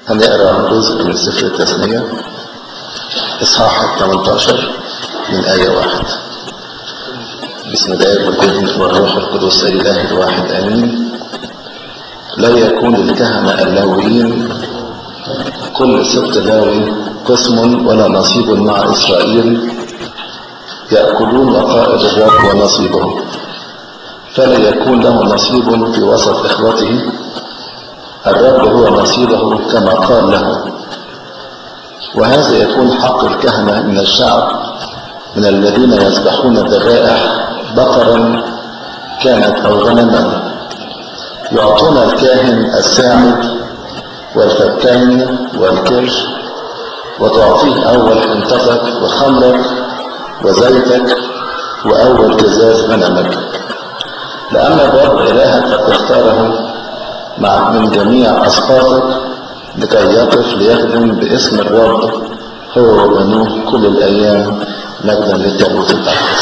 هنقرا جزء من سفر التثنية إصحاح 18 من آية واحد بسم الله والابن والروح القدس الإله الواحد آمين لا يكون الكهنة اللاويين كل سبط لاوي قسم ولا نصيب مع إسرائيل يأكلون وقائد الرب ونصيبه فلا يكون له نصيب في وسط إخوته الرب هو نصيبه كما قال له وهذا يكون حق الكهنة من الشعب من الذين يذبحون الذبائح بقرا كانت أو غنما يعطون الكاهن الساعد والفتان والكرش وتعطيه أول حنطتك وخمرك وزيتك وأول كزاز غنمك لأن الرب إلهك قد اختاره مع من جميع أصحابك لكي يقف ليخدم باسم الرب هو وبنوه كل الأيام مجدا للتابوت الأقدس.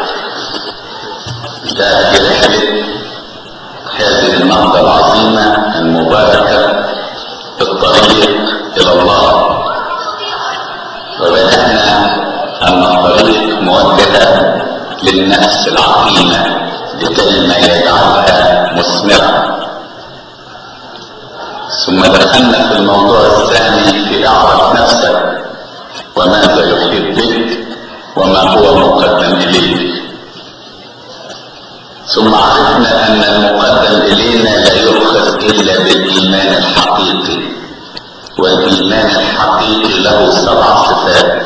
ده رحلة هذه النهضة العظيمة المباركة في الطريق إلى الله وبدأنا أن الطريق موجهة للنفس العقيمة لكي ما يجعلها مثمرة ثم دخلنا في الموضوع الثاني في اعرف نفسك وماذا يحيط بك وما هو مقدم اليك ثم عرفنا ان المقدم الينا لا يؤخذ الا بالايمان الحقيقي والايمان الحقيقي له سبع صفات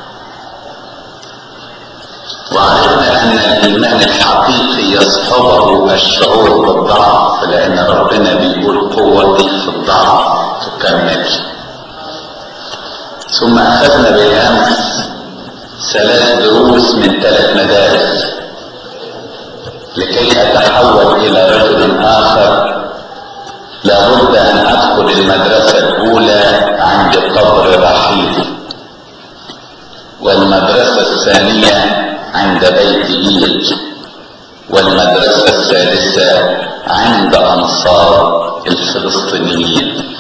وعرفنا ان الايمان الحقيقي يصحبه الشعور بالضعف لان ربنا بيقول قوتي في الضعف تكمل ثم اخذنا بالامس ثلاث دروس من ثلاث مدارس لكي اتحول الى رجل اخر لابد ان ادخل المدرسه الاولى عند قبر رحيل والمدرسه الثانيه عند بيت إيل والمدرسة الثالثة عند أنصار الفلسطينيين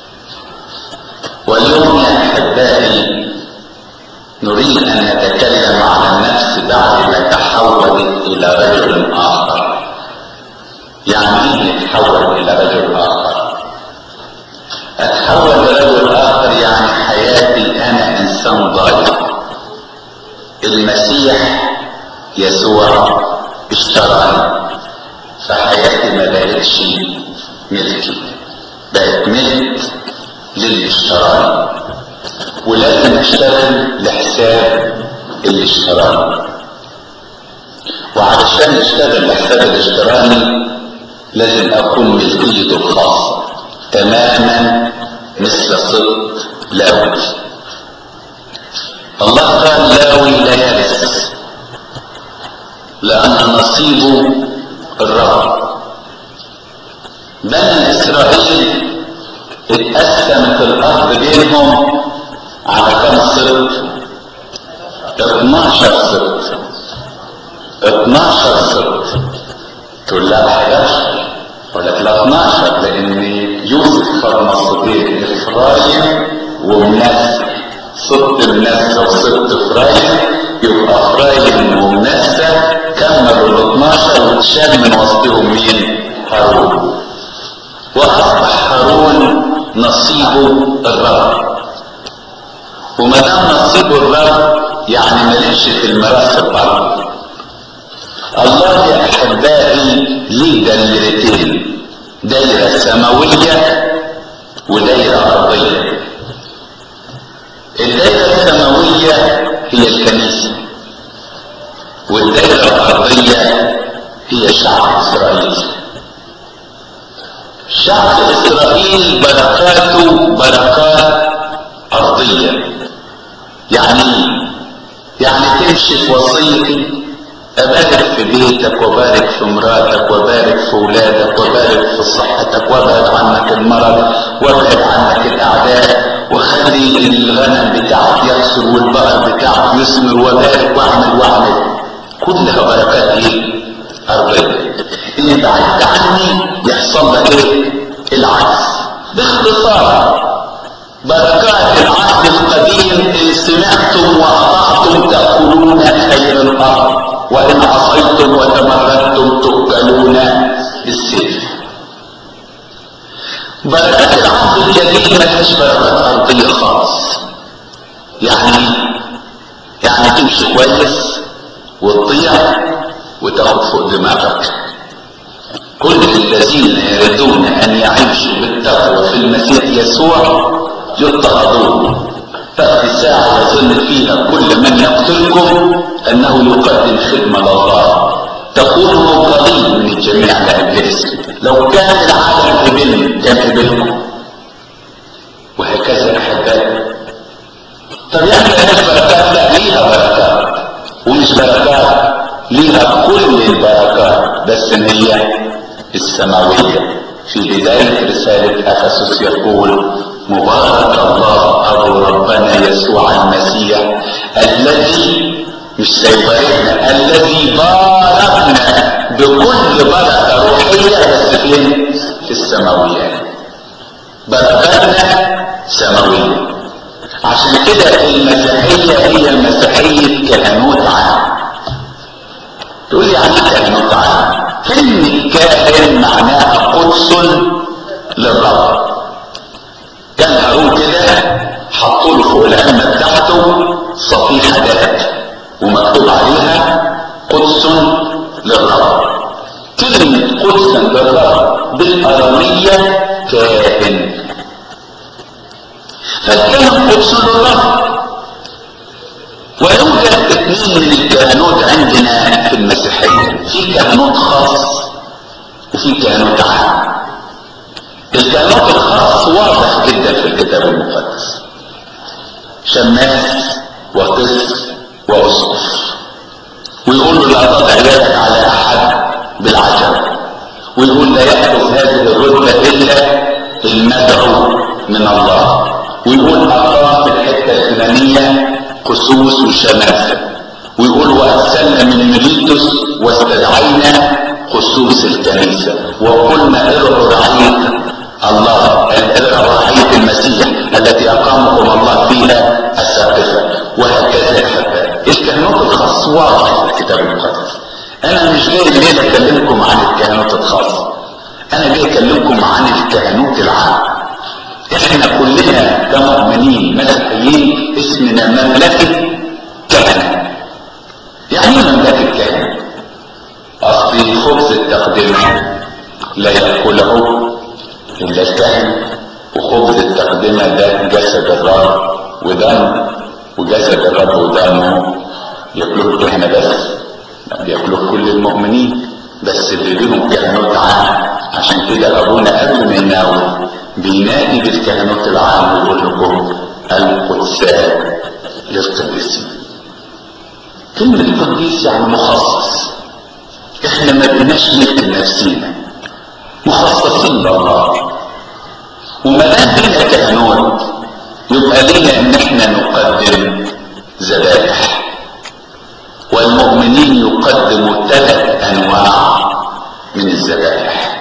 واليوم يا أحبائي نريد أن نتكلم عن النفس بعد ما تحولت إلى رجل آخر يعني إيه نتحول إلى رجل آخر أتحول لرجل آخر يعني حياتي أنا إنسان ضايع المسيح يسوع اشتراني فحياتي ما بقتش ملكي بقت ملك للي اشتراني ولازم اشتغل لحساب اللي اشتراني وعلشان اشتغل لحساب اللي اشتراني لازم اكون ملكيته الخاصة تماما مثل صدق لاوي الله قال لاوي لا يرث لأن نصيبه الرب بني إسرائيل اتقسمت الأرض بينهم على كم سبط 12 سبط 12 سبط تقول لا 11 اقول لك لا 12 لان يوسف خد نصيبين افرايم ومنسى سبط منسى وسبط افرايم يبقى افرايم ومنسى كملوا ال 12 واتشال من وسطهم مين؟ هارون واصبح هارون نصيبه الرب وما دام نصيبه الرب يعني مالكش في الميراث الارض الله يا احبائي ليه دايرتين دايره سماويه ودايره ارضيه الدايره السماويه هي الكنيسه والدايره الارضيه هي شعب اسرائيل شعب اسرائيل بركاته بركات ارضيه يعني يعني تمشي في وصيتي أبارك في بيتك وبارك في مراتك وبارك في ولادك وبارك في صحتك وابعد عنك المرض وابعد عنك الأعداء وخلي الغنم بتاعك يكسر والبقر بتاعك يثمر وبارك واعمل واعمل كلها بركات ايه؟ أرضية إن بعدت عني يحصل لك ايه؟ العكس باختصار بركات العهد القديم إن سمعتم وأطعتم تأكلون خير الأرض وإن عصيتم وتمردتم تقتلون بالسيف بركات العهد الجديد ملهاش بركات أرضية خالص يعني يعني تمشي كويس وتطيع وتاخد فوق دماغك كل الذين يريدون ان يعيشوا بالتقوى في المسيح يسوع يضطهدون تأتي ساعة يظن فيها كل من يقتلكم أنه يقدم خدمة لله تكونوا قليل من الجميع لإبليس لو كان العالم قبل كان قبلكم وهكذا أحبائي طب يعني ملهاش بركات لا ليها بركات ومش بركات ليها كل البركات بس هي السماوية في بداية رسالة أفسس يقول مبارك الله أبو ربنا يسوع المسيح الذي مش سيباركنا الذي باركنا بكل بركة روحية بس فين؟ في السماويات بركاتنا سماوية عشان كده المسيحية هي مسيحية كهنوت عام تقول لي يعني كهنوت عام كلمة كاهن معناها قدس للرب كان هارون كده حطوا له فوق العلمة بتاعته صفيحة ذهب ومكتوب عليها قدس للرب كلمة قدس للرب بالأرامية كاهن فالكاهن قدس للرب ويوجد اثنين من الكهنوت عندنا في المسيحية في كهنوت خاص وفي كهنوت عام الكهنوت الخاص واضح جدا في الكتاب المقدس شماس وقس واسقف ويقول له لا تضع يدك على احد بالعجب ويقول لا يأخذ هذه الرتبة الا المدعو من الله ويقول اقام في الحتة الفلانية قسوس وشماسة ويقول وارسلنا من ميليتوس واستدعينا قسوس الكنيسة وقلنا ارعوا رعية الله ارعوا رعية المسيح التي اقامكم الله فيها الساقفة وهكذا يا احبائي الكهنوت الخاص واضح في الكتاب المقدس انا مش جاي الليله اكلمكم عن الكهنوت الخاص انا جاي اكلمكم عن الكهنوت العام احنا كلنا كمؤمنين مسيحيين اسمنا مملكة كهنة يعني ايه مملكة كهنة اصل خبز التقدمة لا يأكله الا الكهنة وخبز التقدمة ده جسد الرب ودم وجسد الرب ودمه ياكلوه الكهنة بس لا بياكلوه كل المؤمنين بس اللي ليهم كهنوت عام عشان كده ابونا قبل ما يناول بينادي بالكهنوت العام ويقول لكم القدسان للقديسين كلمة قديس يعني مخصص احنا ما بقيناش ملك لنفسينا مخصصين لله وما دام لينا كهنوت يبقى لينا ان احنا نقدم ذبائح والمؤمنين يقدموا ثلاث انواع من الذبائح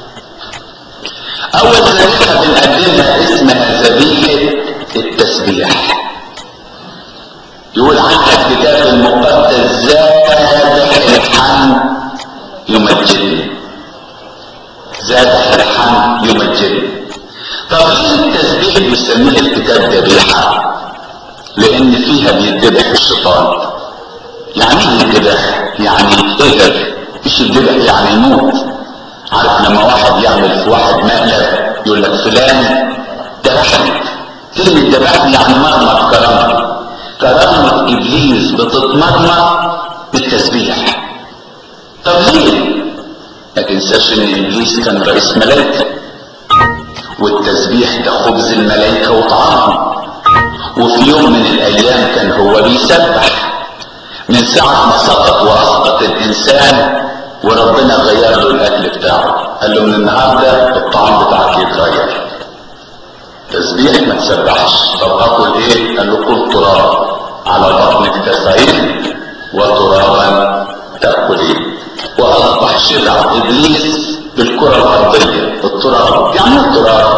اول ذبيحه بنقدمها اسمها ذبيحه التسبيح يقول عنها الكتاب المقدس ذابح الحمد يمجدني ذابح الحمد يمجدني طب ليه التسبيح بيسميه الكتاب ذبيحه لان فيها بيتذبح الشيطان يعني ايه يتذبح يعني يتقدر مش يتذبح يعني يموت عارف لما واحد يعمل في واحد مقلب يقول لك فلان ذبحني كلمة ذبحني يعني مرمط كرامتي كرامة ابليس بتتمرمط بالتسبيح طب ليه؟ ما تنساش ان ابليس كان رئيس ملائكة والتسبيح ده خبز الملائكة وطعامهم وفي يوم من الايام كان هو بيسبح من ساعة ما سقط واسقط الانسان وربنا غير له الاكل بتاعه قال له من النهارده الطعام بتاعك يتغير تسبيح ما تسبحش طب اكل ايه قال له كل تراب على بطنك تسعين وترابا تاكل ايه واصبح شبع ابليس بالكره الارضيه التراب يعني التراب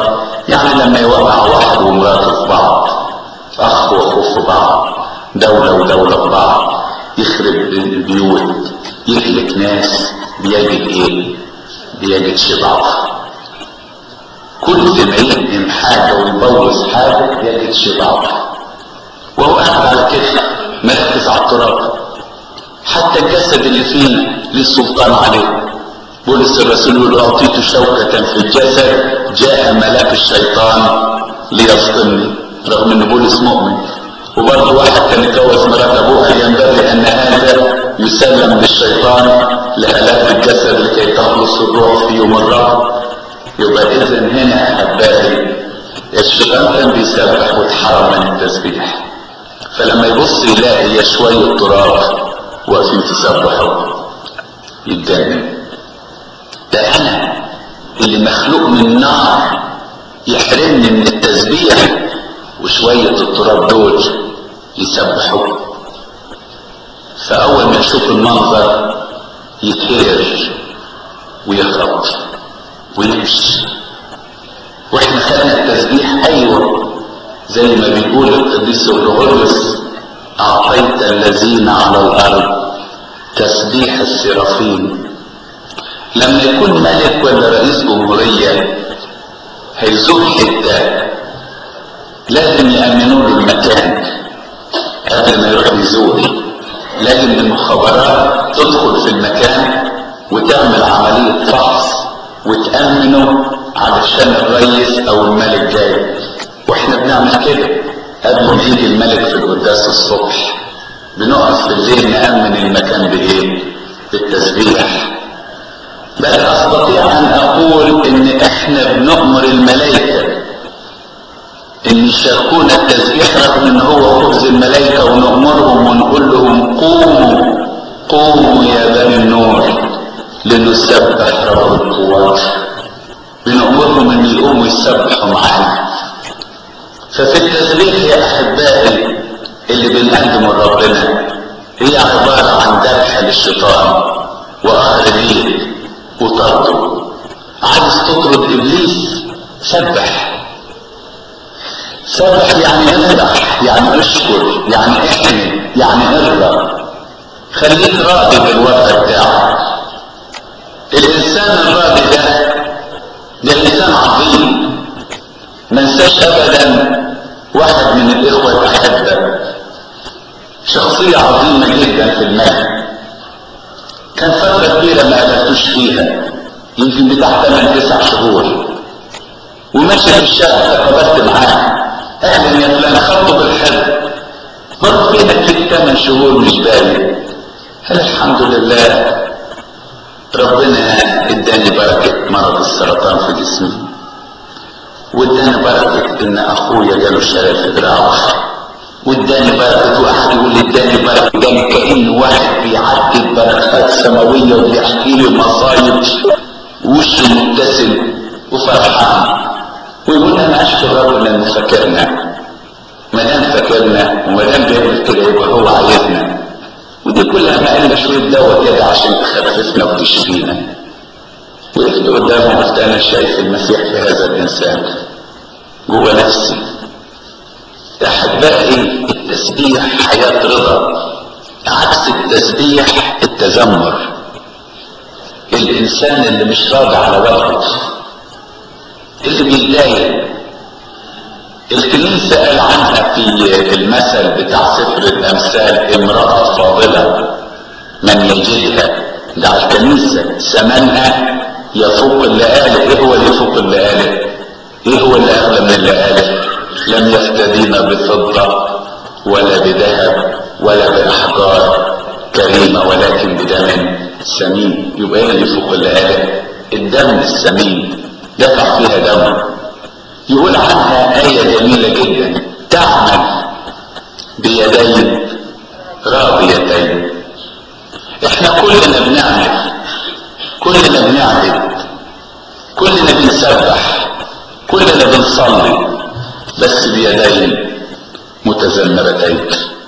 يعني لما يوقع واحد ومراته في بعض اخ واخوه في بعض دولة ودولة في بعض يخرب البيوت يهلك ناس بيجد ايه بيجد شبعه كل ما يهدم حاجة ويبوظ حاجة يجد شبعه وهو قاعد على كده مركز على التراب حتى الجسد اللي فينا ليه سلطان عليه بولس الرسول يقول اعطيت شوكة في الجسد جاء ملاك الشيطان ليفطمني رغم ان بولس مؤمن وبرضه واحد كان يتجوز مرات ابوها ينبغي ان هذا يسلم للشيطان لهلاك الجسد لكي تخلص الروح في يوم الرب يبقى اذا هنا احبائي الشيطان كان بيسبح واتحرم من التسبيح فلما يبص يلاقي يا شوية تراب واقفين تسبحوا يتجنن ده انا اللي مخلوق من نار يحرمني من التسبيح وشوية التراب دول يسبحوا فأول ما يشوف المنظر يتهير ويهرب ويمشي واحنا خدنا التسبيح ايوه زي ما بيقول القديس اورغوريوس اعطيت الذين على الارض تسبيح السرافين لما يكون ملك ولا رئيس جمهوريه هيزور حته لازم يامنوا له المكان قبل ما يروح يزور لازم المخابرات تدخل في المكان وتعمل عمليه فحص وتأمنوا علشان الريس او الملك جاي واحنا بنعمل كده قبل ما يجي الملك في القداس الصبح بنقف في الليل نأمن المكان بايه بالتسبيح بل استطيع ان اقول ان احنا بنؤمر الملائكة ان يشاركونا التسبيح رغم ان هو خبز الملائكة ونؤمرهم ونقول لهم قوموا قوموا يا بني النور لنسبح رب القوات بنأمرهم ان يقوموا يسبحوا معانا ففي التسبيح يا احبائي اللي بنقدمه لربنا هي عبارة عن ذبح للشيطان واخرجيه وطرده عايز تطرد ابليس سبح سبح يعني افرح يعني اشكر يعني احمد يعني ارضى خليك راضي بالوضع بتاعك الانسان الراضي ده ده انسان عظيم ما انساش ابدا واحد من الاخوه الاحبه شخصيه عظيمه جدا في المال كان فتره كبيره ما قابلتوش فيها يمكن بتاع 8 9 شهور وماشي في الشارع تقابلت معاه اهلا يا فلان خطه بالحب مر فينك في 8 شهور مش بالي قال الحمد لله ربنا اداني بركة مرض السرطان في جسمي واداني بركة ان اخويا جاله شلل في دراعه واداني بركة واحد يقول لي اداني بركة اداني كأن واحد بيعدي بركات سماوية وبيحكي لي مصايب وشه مبتسم وفرحان ويقول انا اشكر ربنا انه فاكرنا ما دام فاكرنا وما دام بيعمل كده يبقى هو عايزنا ودي كلها ما قلنا شويه دواء كده عشان تخففنا وتشفينا وقفت قدامه قلت انا شايف المسيح في هذا الانسان جوه نفسي احبائي التسبيح حياه رضا عكس التسبيح التذمر الانسان اللي مش راضي على وضعه اللي بيتضايق الكنيسة قال عنها في المثل بتاع سفر الأمثال امرأة فاضلة من يجدها ده على الكنيسة ثمنها يفوق اللي قاله ايه هو اللي يفوق اللي قاله ايه هو اللي اغلى من اللي قاله لم يفتدينا بفضة ولا بذهب ولا بأحجار كريمة ولكن بدم سمين يبقى ايه اللي يفوق اللي قاله الدم السمين دفع فيها دم يقول عنها آية جميلة جدا تعمل بيدين راضيتين احنا كلنا بنعمل كلنا بنعبد كلنا بنسبح كلنا بنصلي بس بيدين متذمرتين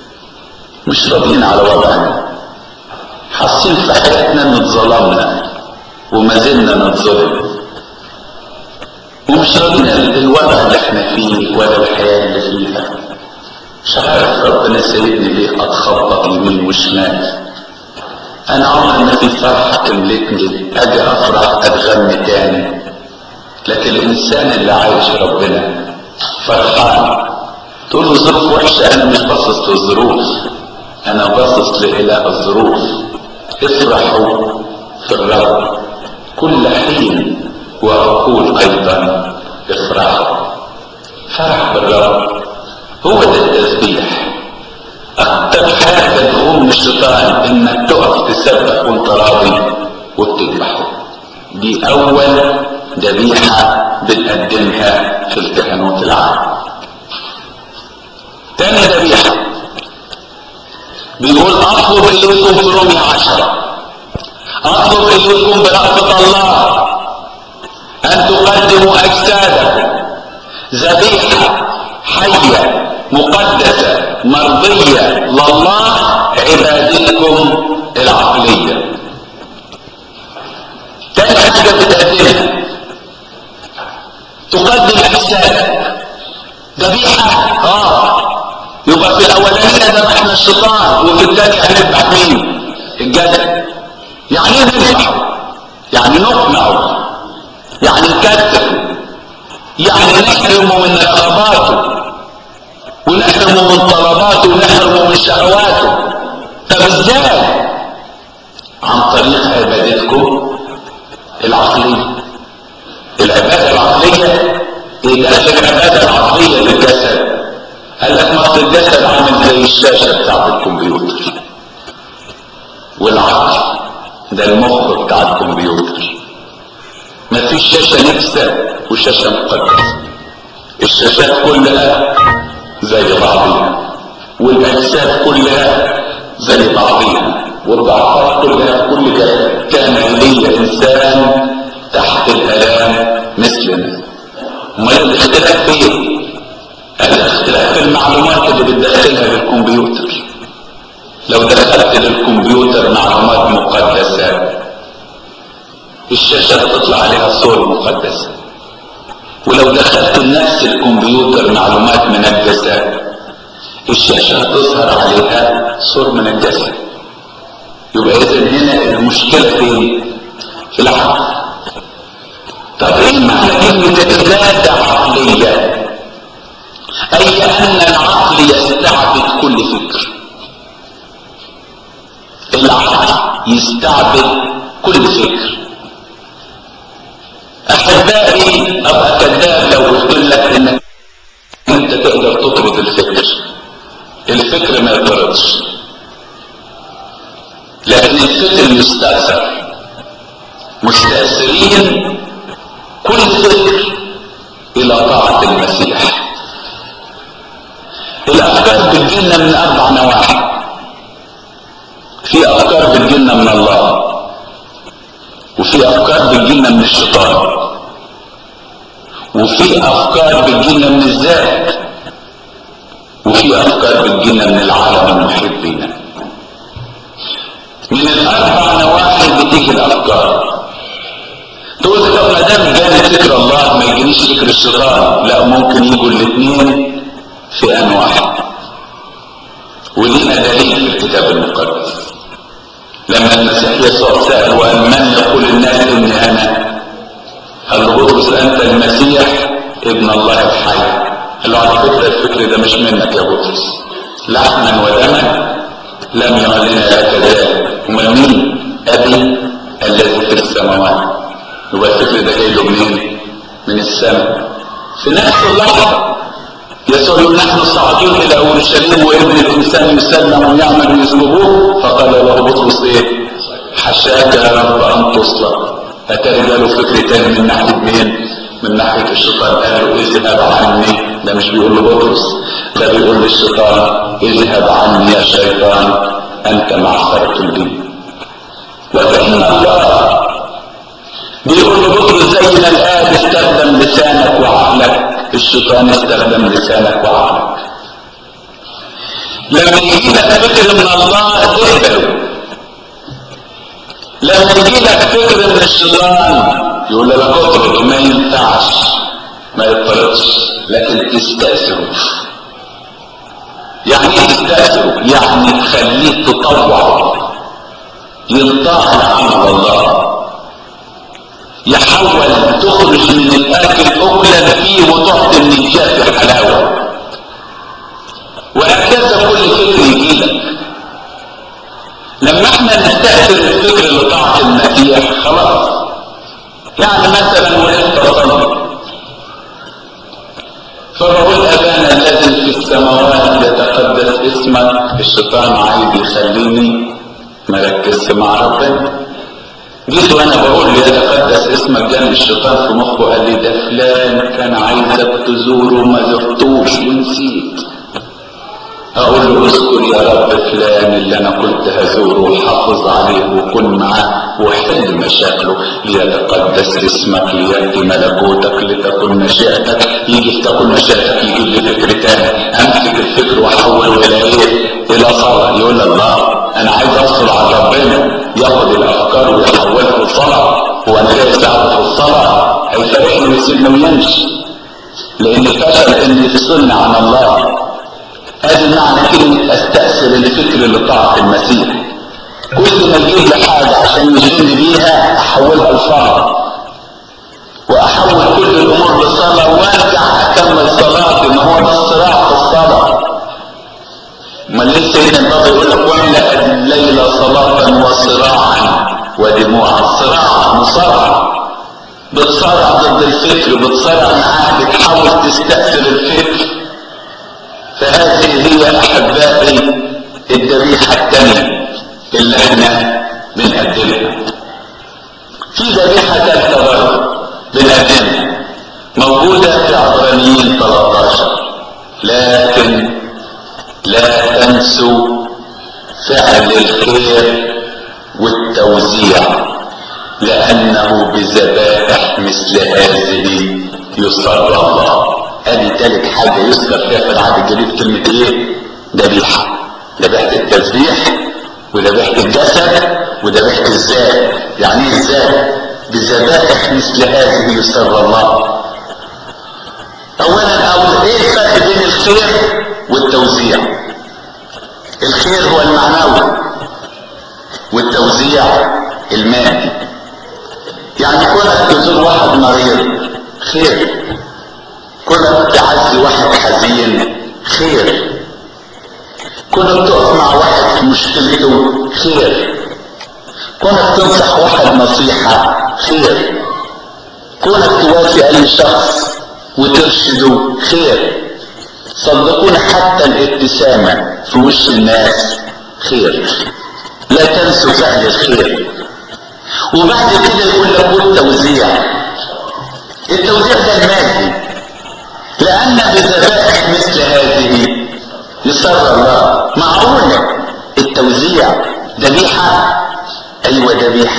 مش راضيين على وضعنا حاسين في حياتنا ان اتظلمنا وما زلنا نتظلم ومش راضيين الوضع اللي احنا فيه ولا الحياة اللي فيها مش عارف ربنا سايبني ليه اتخبط يمين وشمال انا عمري ما في فرحة تملكني اجي افرح اتغني تاني لكن الانسان اللي عايش ربنا فرحان تقول له ظروف وحشة انا مش باصص للظروف انا باصص لاله الظروف افرحوا في الرب كل حين واقول ايضا افرحوا فرح بالرب هو ده التسبيح اكتر حاجه تقوم من الشيطان انك تقف تسبح وانت راضي وبتذبحه دي اول ذبيحه بنقدمها في الكهنوت العام تاني ذبيحه بيقول اطلب اليكم في رومية عشرة اطلب اليكم برأفة الله ان تقدموا اجسادكم ذبيحة حية مقدسة مرضية لله عبادتكم العقلية تاني حاجة بتقدمها تقدم اجسادك ذبيحة اه يبقى في الاولانية ذبحنا الشيطان وفي الثانية هنذبح مين الجسد يعني ايه نذبحه يعني نقنعه يعني نكتفه يعني نحرمه من رغباته ونحرمه من طلباته ونحرمه من شهواته طب ازاي عن طريق عبادتكم العقلية العبادة العقلية ايه دخل العبادة العقلية للجسد قال لك ما الجسد عامل زي الشاشة بتاعت الكمبيوتر والعقل ده المخ بتاع الكمبيوتر ما فيش شاشة نفسة وشاشة مقدسة الشاشات كلها زي بعضيها والأجساد كلها زي بعضيها والضعفات كلها في كل جسد كان لي إنسان تحت الآلام مثلنا امال الاختلاف فين؟ الاختلاف في المعلومات اللي بتدخلها للكمبيوتر لو دخلت للكمبيوتر معلومات مقدسة الشاشة تطلع عليها صور مقدسة ولو دخلت لنفس الكمبيوتر معلومات منجسة الشاشة هتظهر عليها صور منجسة يبقى إذا هنا المشكلة فين؟ في العقل طب ايه معنى كلمة عبادة عقلية؟ أي أن العقل يستعبد كل فكر العقل يستعبد كل فكر أحبائي أبقى كذاب لو قلت لك إنك أنت تقدر تطرد الفكر الفكر ما يطردش لكن الفكر يستأثر مستأثرين كل فكر إلى طاعة المسيح الافكار بتجيلنا من اربع نواحي في افكار بتجيلنا من الله وفي افكار بتجيلنا من الشيطان وفي افكار بتجيلنا من الذات وفي افكار بتجيلنا من العالم المحيط بينا من الاربع نواحي بتيجي الافكار تقول لي طب ما دام جاني فكر الله ما يجينيش فكر الشيطان لا ممكن يجوا الاثنين في ان واحد ولينا دليل في الكتاب المقدس لما المسيح يسوع سأل وقال من يقول الناس اني انا قال له بطرس انت المسيح ابن الله الحي قال له على فكره الفكر ده مش منك يا بطرس لحما ودما لم يعلن لك ذلك امال مين ابي الذي في السماوات يبقى الفكر ده جاي له منين من السماء في نفس اللحظه يسوع يقول نحن صاعدون الى اورشليم وابن الانسان يسلم ويعمل ويسلبوه فقال له بطرس ايه حشاك يا رب ان تصلب اتاري له فكر تاني من ناحيه مين من ناحيه الشيطان قال له اذهب عني ده مش بيقول له بطرس ده بيقول للشيطان اذهب عني يا شيطان انت معصره لي وكأن الله بيقول لبطرس زي ما الآب استخدم لسانك وعقلك الشيطان استخدم لسانك وعقلك لما يجي لك فكر من الله تقبله لما يجي لك فكر من الشيطان يقول لك اطرد ما ينفعش ما يضطردش لكن تستأثره يعني ايه تستأثره يعني تخليه تطوع ينطاح لعمل الله يحول تخرج من الاكل اكلا فيه وتعطي من الجاف حلاوه وهكذا كل فكر يجيلك لما احنا نستأثر الفكر لطاعة المسيح خلاص يعني مثلا وقفت اصلي فبقول ابانا الذي في السماوات يتقدس اسمك الشيطان عايز يخليني مركزش مع ربنا جيت وانا بقول له يتقدس اسمك جاني الشيطان في مخه قال لي ده فلان كان عايزك تزوره وما زرتوش ونسيت اقول له اذكر يا رب فلان اللي انا كنت هزوره وحافظ عليه وكن معاه وحل مشاكله ليتقدس اسمك ليأتي ملكوتك لتكن مشيئتك يجي تكن مشيئتك يجي لي فكر تاني امسك الفكر واحوله الى ايه؟ الى صلاه يقول الله انا عايز اوصل على ربنا ياخد الافكار ويحولها لصلاه هو انا جاي ساعه في الصلاه هيفرحني ويسيبني ويمشي لان فشل ان يفصلني عن الله هذا معنى كلمة استأثر الفكر لطاعة المسيح كل ما يجيب لي حاجة عشان يشغلني بيها احولها لصلاة واحول كل الامور لصلاة وارجع اكمل صلاتي ما هو ده الصراع في الصلاة ما ليه سيدنا النبي يقول لك واملأ الليل صلاة وصراعا ودموعا صراع مصارعة بتصارع ضد الفكر بتصارع معاه بتحاول تستأثر الفكر فهذه هي احبائي الذبيحه الثانيه اللي احنا بنقدمها في ذبيحه ثالثه برضه بنقدمها موجوده في عبرانيين 13 لكن لا تنسوا فعل الخير والتوزيع لانه بذبائح مثل هذه يسر الله ادي تالت حاجة يذكر فيها في العهد الجديد كلمة ايه؟ ذبيحة ذبيحة التسبيح وذبيحة الجسد وذبيحة الذات يعني ايه الذات؟ بذبائح مثل هذه يسر الله اولا اول ايه الفرق بين الخير والتوزيع الخير هو المعنوي والتوزيع المادي يعني كونك تزور واحد مريض خير كونك تعزي واحد حزين خير كونك تقف مع واحد في مشكلته خير كونك تنصح واحد نصيحة خير كونك توافي اي شخص وترشده خير صدقوني حتى الابتسامة في وش الناس خير لا تنسوا فعل الخير وبعد كده يقول لك والتوزيع التوزيع ده المادي لأن بذبائح مثل هذه يسر الله معقولة التوزيع ذبيحة أيوة ذبيحة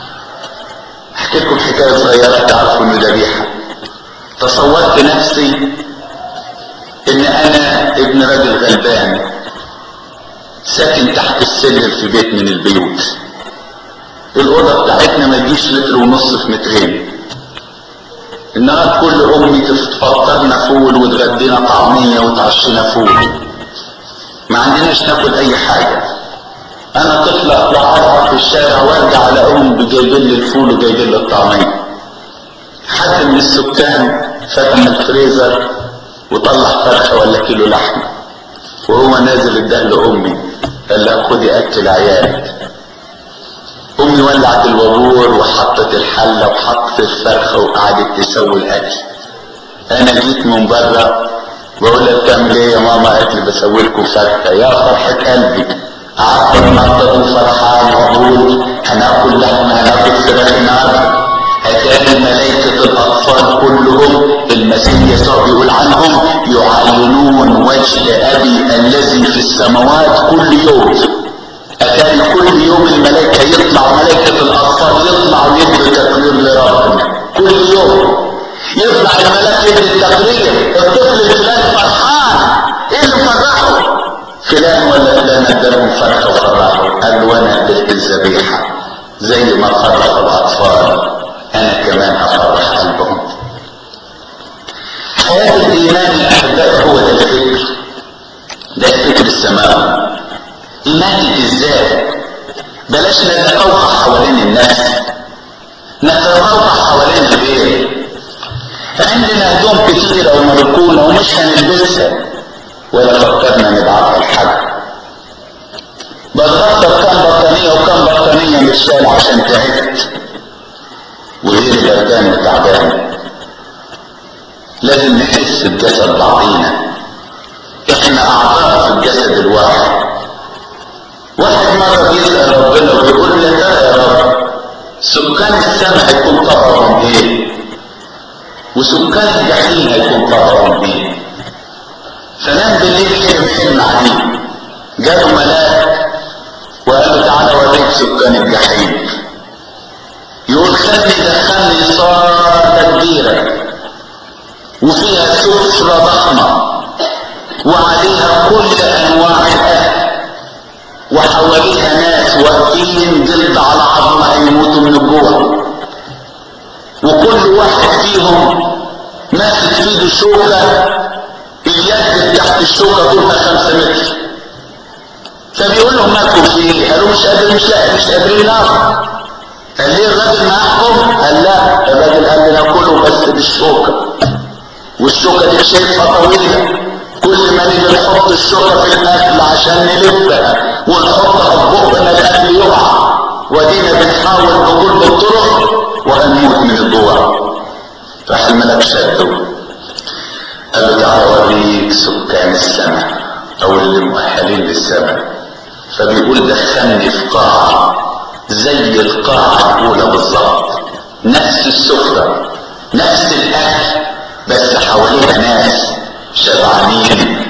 أحكي لكم حكاية صغيرة تعرفوا إنه ذبيحة تصورت نفسي إن أنا ابن راجل غلبان ساكن تحت السلم في بيت من البيوت الأوضة بتاعتنا ما تجيش لتر ونص في مترين النهار كل امي تفطرنا فول وتغدينا طعميه وتعشينا فول ما عندناش ناكل اي حاجه انا طفل اطلع العب في الشارع وارجع على امي جايبين لي الفول وجايبين لي الطعميه حد من السكان فتح الفريزر وطلع فرخه ولا كيلو لحمه وهو نازل اداه لامي قال لها خدي اكل عيالك امي ولعت الوابور وحطت الحله وحطت الفرخه وقعدت تسوي الاكل انا جيت من بره بقول لها بتعمل ايه يا ماما قالت لي بسوي لكم فرخه يا فرحه قلبي قعدت اتنطط وفرحان واقول هناكل لحمه هناكل فراخ النهارده اتاني ملائكه الاطفال كلهم المسيح يسوع بيقول عنهم يعلنون وجه ابي الذي في السماوات كل يوم اتاني كل يوم الملائكه يطلع ملائكه الاطفال يطلع ويدوا تقرير لربنا كل يوم يطلع الملاك يدي التقرير الطفل الفلاني فرحان ايه اللي فرحه فلان ولا فلان ادالهم فرحه وفرحه قال له وانا اديت الذبيحه زي ما فرح الاطفال انا كمان هفرح قلبهم حياة الإيمان يا أحبائي هو ده الفكر ده الفكر السماوي إيمانك إزاي بلاش نتقوقع حوالين الناس نتقوقع حوالين الغير عندنا هدوم كتيرة ومركونة ومش هنلبسها ولا فكرنا نبعتها لحد بتغطى كام بطانية وكام بطانية من الشارع عشان تعبت وغير بردان وتعبان لازم نحس بجسد بعضينا احنا اعضاء في الجسد الواحد واحد مرة بيسأل ربنا ويقول له يا ترى يا رب سكان السماء هيكون طبعهم ايه وسكان الجحيم هيكون طبعهم ايه فنام بالليل حلم حلم عجيب جاله ملاك وقال له تعالى اوريك سكان الجحيم يقول خدني دخلني صالة كبيرة وفيها سفرة ضخمة وعليها كل انواع الاكل وحواليها ناس واقفين جلد على عظم هيموتوا من الجوع وكل واحد فيهم ماسك في ايده شوكة اليد تحت الشوكة طولها خمسة متر فبيقول لهم مالكم في ايه؟ قالوا مش قادرين مش لا مش قادرين ناكل قال ليه الراجل معاكم؟ قال لا الراجل قال لي ناكله بس بالشوكة والشوكة دي شايفها طويلة كل ما نيجي نحط الشوكة في الأكل عشان نلفها ونحطها في بقنا الأكل يقع ودينا بنحاول بكل الطرق وهنموت من الجوع راح الملك شده قال له تعالى اوريك سكان السماء او اللي مؤهلين للسماء فبيقول دخلني في قاعة زي القاعة الأولى بالظبط نفس السفرة نفس الأكل بس حواليها ناس شبعانين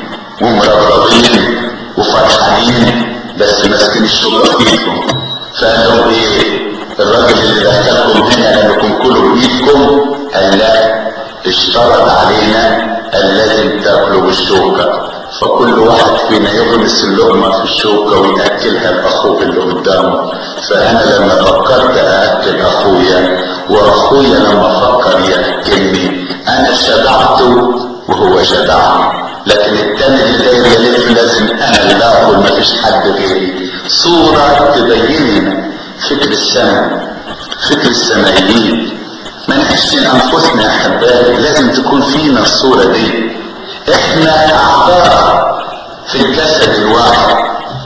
ومرغبين وفرحانين بس ماسكين الشوكة في ايدهم فقال لهم ايه الراجل اللي دخلكم هنا قال لكم كلوا بايدكم قال لا اشترط علينا قال لازم تاكلوا بالشوكة فكل واحد فينا يغمس اللقمة في الشوكة ويأكلها لأخوه اللي قدامه فأنا لما فكرت أأكل أخويا وأخويا لما فكر يأكلني أنا شبعته وهو شبعني لكن التاني اللي داير يلف لازم أنا اللي آكل مفيش حد غيري صورة تبين لنا فكر السماء فكر السمائيين ما نحسن أنفسنا يا أحبائي لازم تكون فينا الصورة دي احنا اعضاء في الجسد الواحد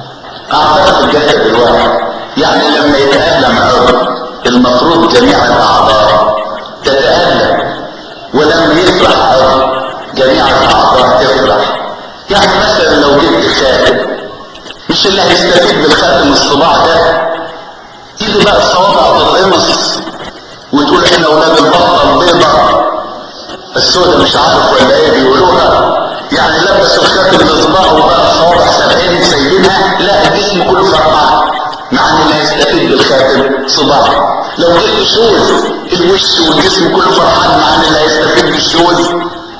اعضاء في الجسد الواحد يعني لما يتألم عضو المفروض جميع الاعضاء تتألم ولما يفرح عضو جميع الاعضاء تفرح يعني مثلا لو جبت خاتم مش اللي هيستفيد بالخاتم الصباع ده تيجي بقى الصوابع تتقمص وتقول احنا اولاد البطه البيضاء السودة مش عارف ولا ايه بيقولوها يعني لبسوا الخاتم الاصبع وبقى صوابع سبعين سايبينها لا الجسم كله فرحان مع ان اللي هيستفيد بالخاتم صباع لو جبت شوز الوش والجسم كله فرحان مع ان اللي هيستفيد بالشوز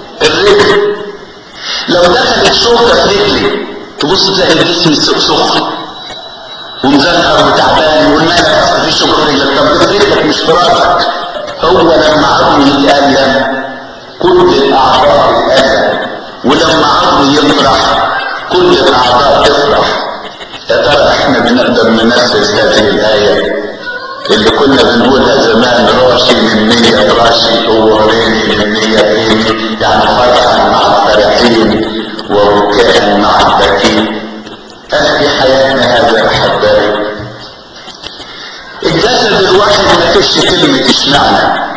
الرجل لو دخلت شوكه في رجلي تبص تلاقي الجسم سخن ومزنقر وتعبان يقول مالك اصل في شوكه في رجلك طب في رجلك مش في راسك هو لما عظمه يتألم كل الاعضاء تتألم ولما عظمه يفرح كل الاعضاء تفرح يا ترى احنا بنقدر ننفذ هذه الايه اللي كنا بنقولها زمان راشي من مية راشي هو ريني من مية ريني يعني فرحا مع الفرحين وبكاء مع البكين هل في حياتنا هذا احبائي الجسد الواحد ما فيش كلمة اشمعنى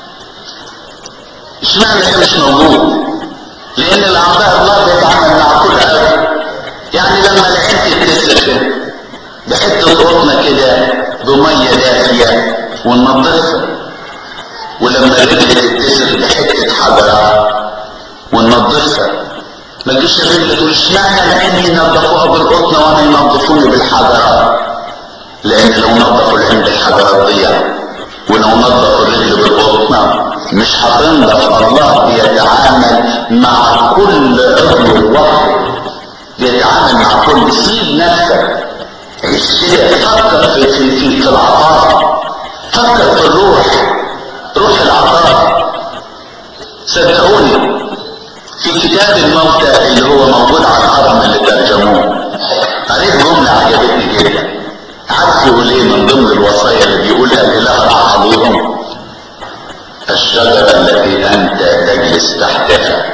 اشمعنى ده مش موجود لان الاعضاء الله بيتعامل مع كل عضو يعني لما العين تتسخ بحته قطنه كده بميه دافيه وننضفها ولما الرجل تتسخ بحته حجره وننضفها ما تجيش الرجل تقول اشمعنى العين ينضفوها بالقطنه وانا ينضفوني بالحجره لان لو نظفوا العين بالحجره تضيع ولو نظفوا الرجل بالقطنه مش هتنضف الله بيتعامل مع كل عضو لوحده بيتعامل مع كل سيب نفسك عيش كده فكر في في في, في العطاء فكر في الروح روح العطاء صدقوني في كتاب الموتى اللي هو موجود على الهرم اللي ترجموه قريت جملة عجبتني جدا عارف يقول ايه من ضمن الوصايا اللي بيقولها الاله راح عليهم الشجرة التي انت تجلس تحتها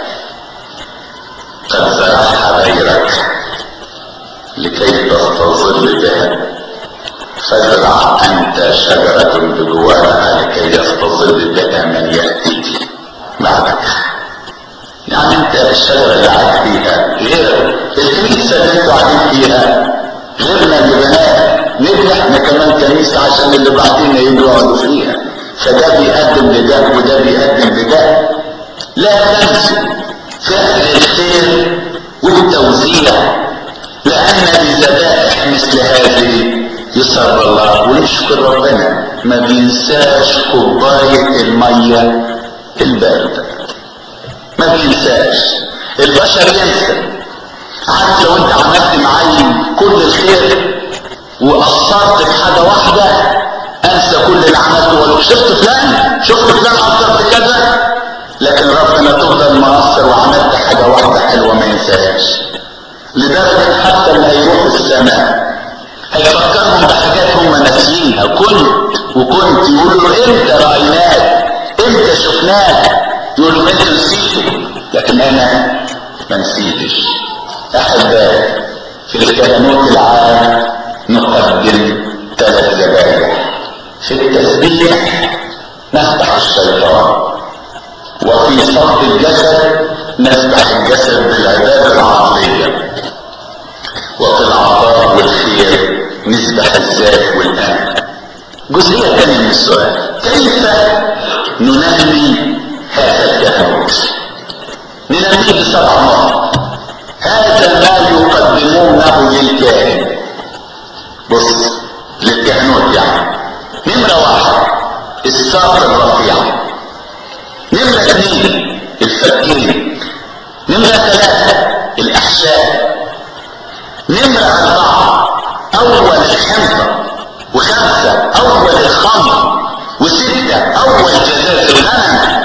قد زرعها غيرك لكي تستظل بها فازرع انت شجرة بجوارها لكي يستظل بها من يأتيك بعدك يعني انت الشجرة اللي قاعد فيها غير الكنيسة اللي انتوا قاعدين فيها غيرنا اللي بناها نبني احنا كمان كنيسة عشان اللي بعدين يجوا يقعدوا فيها فده بيقدم لده وده بيقدم لده لا تنسوا فعل الخير والتوزيع لأن بذبائح مثل هذه يسر الله ونشكر ربنا ما بينساش كوباية المية الباردة ما بينساش البشر ينسى عارف لو انت عملت معي كل الخير وقصرت في حاجة واحدة انسى كل اللي عملته ولو شفت فلان شفت فلان قصرت كذا لكن ربنا تفضل مقصر وعملت حاجة واحدة حلوة ما ينساهاش لدرجة حتى اللي هيروح السماء هيفكرهم بحاجات هم ناسيينها كنت وكنت يقولوا له امتى رأيناك امتى شفناك يقولوا انت نسيته لكن انا ما نسيتش احبائي في الكهنوت العام نقدم ثلاث ذبائح في التسبيح نفتح الشيطان وفي صف الجسد نفتح الجسد بالعبادة العقلية وفي العطاء والخير نسبح الذات والأنا جزئية تانية من السؤال كيف ننمي هذا الكهنوت ننميه بسبع نقط هذا ما يقدمونه للكاهن بص للكهنوت يعني نمرة واحد الساق الرفيع نمرة اثنين الفكين نمرة ثلاثة الأحشاء نمرة أربعة أول الحنطة وخمسة أول الخمر وستة أول جزاز الغنم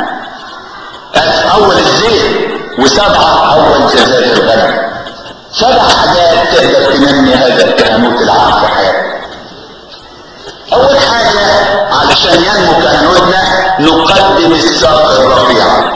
أول الزيت وسبعة أول جزاز الغنم سبع حاجات تقدر تنمي هذا الكهنوت العام في حياتك أول حاجة علشان ينمو كهنوتنا نقدم الساق الرفيعة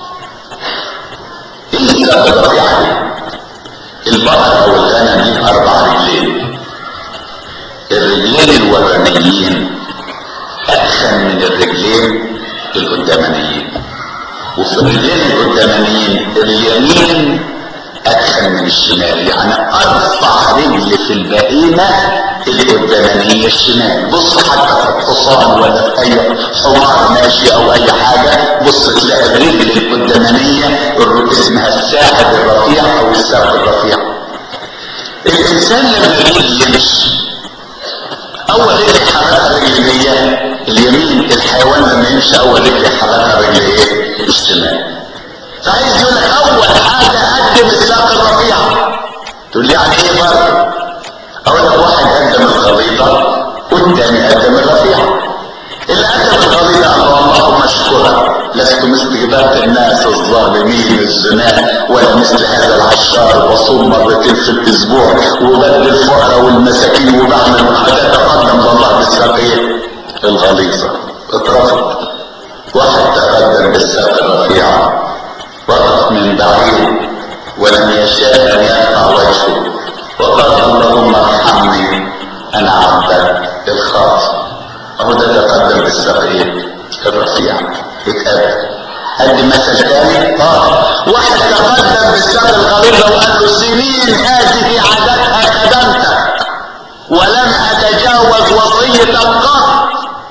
ايه الساق الرفيعة دي؟ البقر أو الغنم ليه أربع رجلين الرجلين الورانيين أدخن من الرجلين القدامانيين وفي الرجلين القدامانيين اليمين أدخن من الشمال يعني أرفع رجل في البهيمة القدامانية الشمال بص حتى في الحصان ولا في أي حمار ماشي أو أي حاجة بص تلاقي الرجل القدامانية اسمها الساعد الرفيع أو الساق الرفيع الإنسان لما يجي يمشي أول رجل يحركها رجل اليمين اليمين الحيوان لما يمشي أول رجل يحركها رجل إيه؟ الشمال فعايز يقول لك اول حاجه قدم الساق الرفيع تقول لي يعني ايه فرق اقول لك واحد قدم الخليطه والتاني قدم الرفيع اللي قدم الخليطه اللهم اشكرك لست مثل جبال الناس الظالمين الزناة ولا مثل هذا العشار بصوم مرتين في الاسبوع وبدل الفقراء والمساكين وبعمل حاجات تقدم لله بالساقيه الغليظه اترفض واحد تقدم بالساق الرفيعه وقف من بعيد ولم يشاء ان يرفع وجهه وقال اللهم ارحمني انا عبدك الخاطئ اهو ده تقدم بالسقيم الرفيع اتقابل ادي مثل تاني اه واحد تقدم بالسق الغليظه وقال له سنين هذه عادتها خدمتك ولم اتجاوز وصيتك قط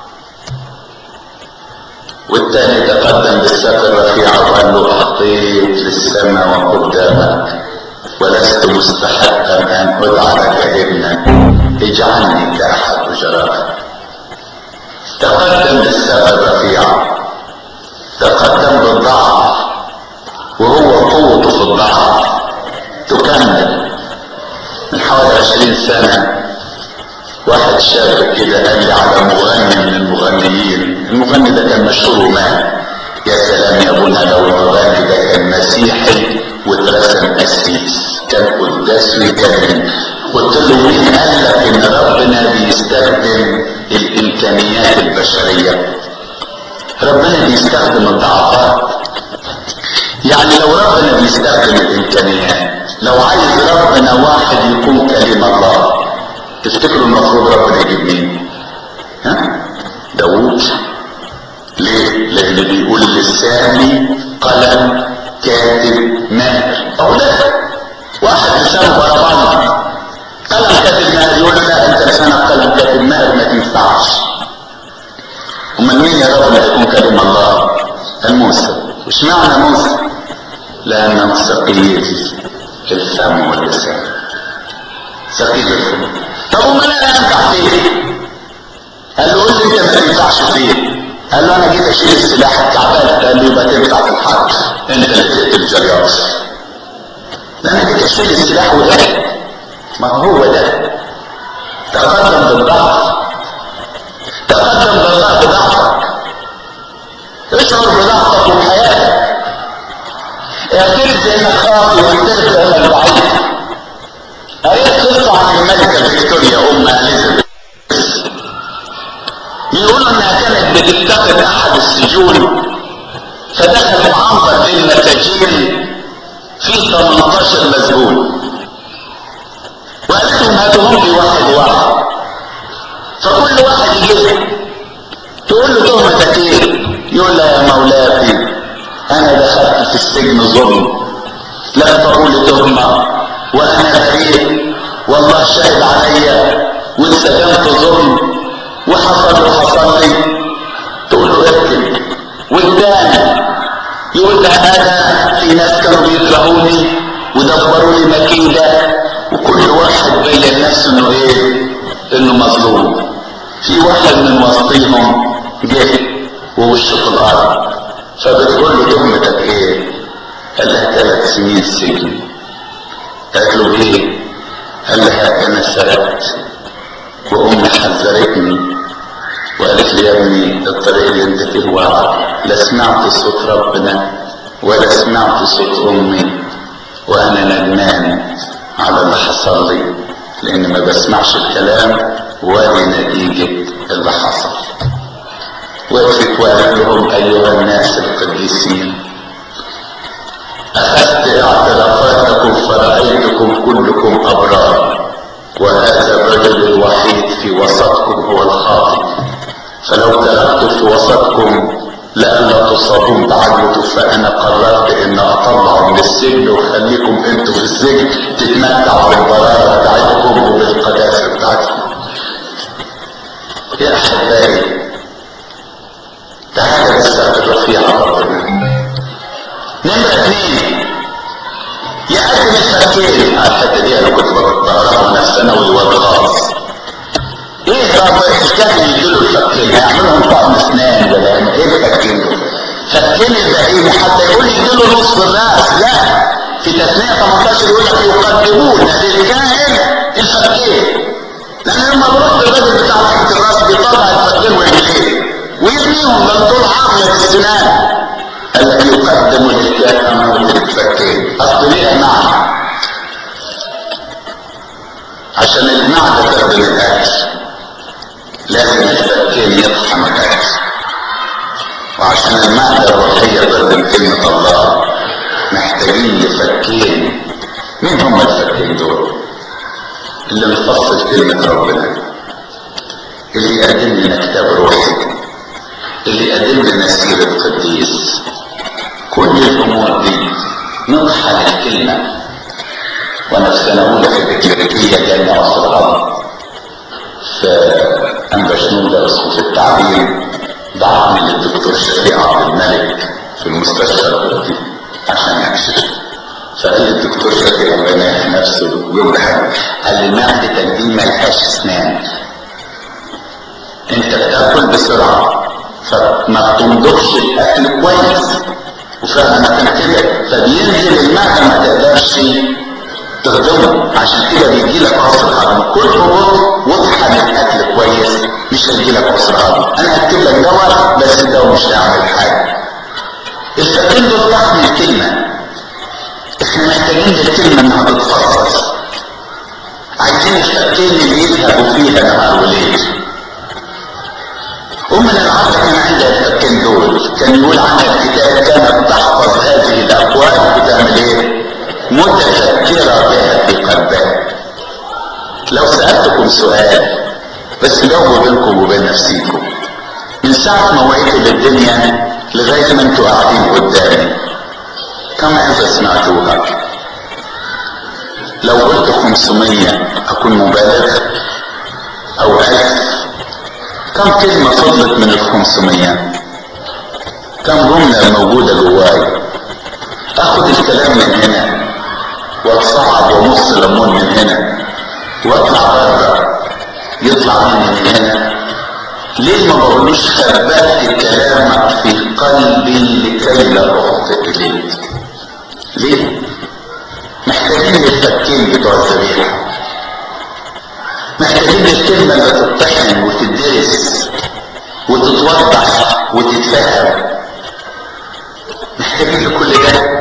والتاني تقدم بالساق الرفيع وقال له اخطيت للسماء وقدامك ولست مستحقا ان ادعى لك ابنا اجعلني كاحد اجرائك تقدم بالساق الرفيع تقدم بالضعف وهو قوته في الضعف تكمل من حوالي عشرين سنة واحد شاب كده قال لي على مغني من المغنيين المغني ده كان مشهور ومات يا سلام يا ابونا لو الرباني ده كان مسيحي واترسم قسيس كان قداس ويكلم قلت له مين قال لك ان ربنا بيستخدم الامكانيات البشريه ربنا بيستخدم الضعفات يعني لو ربنا بيستخدم الامكانيات لو عايز ربنا واحد يكون كلم الله تفتكروا المفروض ربنا يجيب مين ها داوود ليه لان بيقول لساني قلم كاتب ماهر اهو ده واحد لسانه بربان قلم كاتب ماهر يقول لا انت لسانك قلم كاتب ماهر ما تنفعش امال مين يا رب اللي هيكون كلم الله الموسى وش معنى موسى لانه ثقيل الفم واللسان ثقيل الفم طب امال انا انفع فيه قال له قول لي انت ما تنفعش فيه قال له انا جيت اشيل السلاح التعبان قال لي يبقى تنفع في الحرب انت اللي تقتل جرياط ده انا جيت اشيل السلاح وقعت ما هو ده تقدم بالضعف تقدم بالله بضعفك اشعر بضعفك وبحياتك اعترف بانك خاطئ واعترف بانك ضعيف قريت قصه عن الملكه فيكتوريا ام اليزابيث بيقولوا انها كانت بتفتقد احد السجون فدخلت عنبر بين مساجين فيه 18 مسجون وقالت لهم هاتوهم لي واحد واحد فكل واحد يجيب تقول له تهمتك ايه يقول لها يا مولاتي انا دخلت في السجن ظلم لا تقول تهمه وانا بريء والله شاهد عليا واتسجنت ظلم وحصل وحصل لي تقول له اركب والتاني يقول لها انا في ناس كانوا بيكرهوني ودبروا لي مكيده وكل واحد بين نفسه انه ايه انه مظلوم في واحد من وسطيهم جه ووشه في الارض فبتقول له تهمتك ايه قال لها ثلاث سنين سجن قالت له ايه قال لها انا سرقت وامي حذرتني وقالت لي يا ابني الطريق اللي انت فيه وعد لا سمعت صوت ربنا ولا سمعت صوت امي وانا ندمان على اللي حصل لي لان ما بسمعش الكلام ولا نتيجة اللي حصل وقفت وقالت لهم ايها الناس القديسين اخذت اعترافاتكم فرأيتكم كلكم ابرار وهذا الرجل الوحيد في وسطكم هو الخاطئ فلو تركت في وسطكم لئلا تصابون بعدوته فانا قررت ان اطلعه من السجن واخليكم انتوا في السجن تتمتعوا بالبراءه بتاعتكم وبالقداسه بتاعتكم يا احبائي تعالى نستقر الرفيع ربنا نمرة اثنين يقدم الفكين على الحته دي انا كنت بقراها من الثانوي والخاص ايه رب كان يديله الفكين هيعملهم طعم اسنان ولا يعمل ايه الفكين دول فكين البهيم حتى يقول يديله نصف الراس لا في تثنية 18 يقول لك يقدمون للكاهن الفكين لان لما برد الراجل بتاع تحت الراس بيطلع الفكين ويعمل ايه ويرميهم من طول عظمة السنان قال لك يقدم للكاهن الفكين اصل ليه معنى عشان المعدة تخدم الاكل لازم الفكين يطحن الاكل وعشان المعدة الروحية تخدم كلمة الله محتاجين لفكين مين هم الفكين دول اللي بيفصل كلمة ربنا اللي يقدم لنا كتاب روحي اللي يقدم لنا سيرة قديس كل الامور دي نطحن الكلمة وانا في سنة اولى في الكليريكية جامعة الصغار فأنبا شنودة اسقف التعليم بعتني للدكتور شفيع عبد الملك في المستشفى الطبي عشان يكشف فقال لي الدكتور شفيع ربنا يحيي نفسه يوم الحاجة قال لي معدتك دي ملهاش اسنان انت بتاكل بسرعة فما بتنضخش الاكل كويس وفعلا كان كده فبينزل المعدة ما تقدرش تخدمه عشان كده بيجي لك عصر هضم كل بطء واطحن الاكل كويس مش هيجي لك عصر هضم انا هكتب لك دواء بس الدواء مش هيعمل حاجه الفكين دول ضخم الكلمة احنا محتاجين للكلمة انها تتفصص عايزين الفكين اللي يذهبوا فيها نهار وليل أمنا العبد كان عندها الفكين دول كان يقول عنها الكتاب كانت تحفظ هذه الأقوال وتعمل ايه؟ متفكرة بها في قلبها لو سألتكم سؤال بس جاوبوا بينكم وبين نفسيكم من ساعة ما وعيتوا للدنيا لغاية ما انتوا قاعدين قدامي كم عظة سمعتوها لو قلت 500 أكون مبالغ أو ألف كم كلمة فضلت من ال 500 كم جملة موجودة جواي اخد الكلام من هنا واتصعد وامص ليمون من هنا واطلع بره يطلع مني من هنا ليه ما بقولوش خبأت كلامك في قلبي لكي لا اخطئ اليك ليه محتاجين للفكين بتوع الذبيحه محتاجين للكلمه اللي تطحن وتدرس وتتوضح وتتفهم محتاجين لكل ده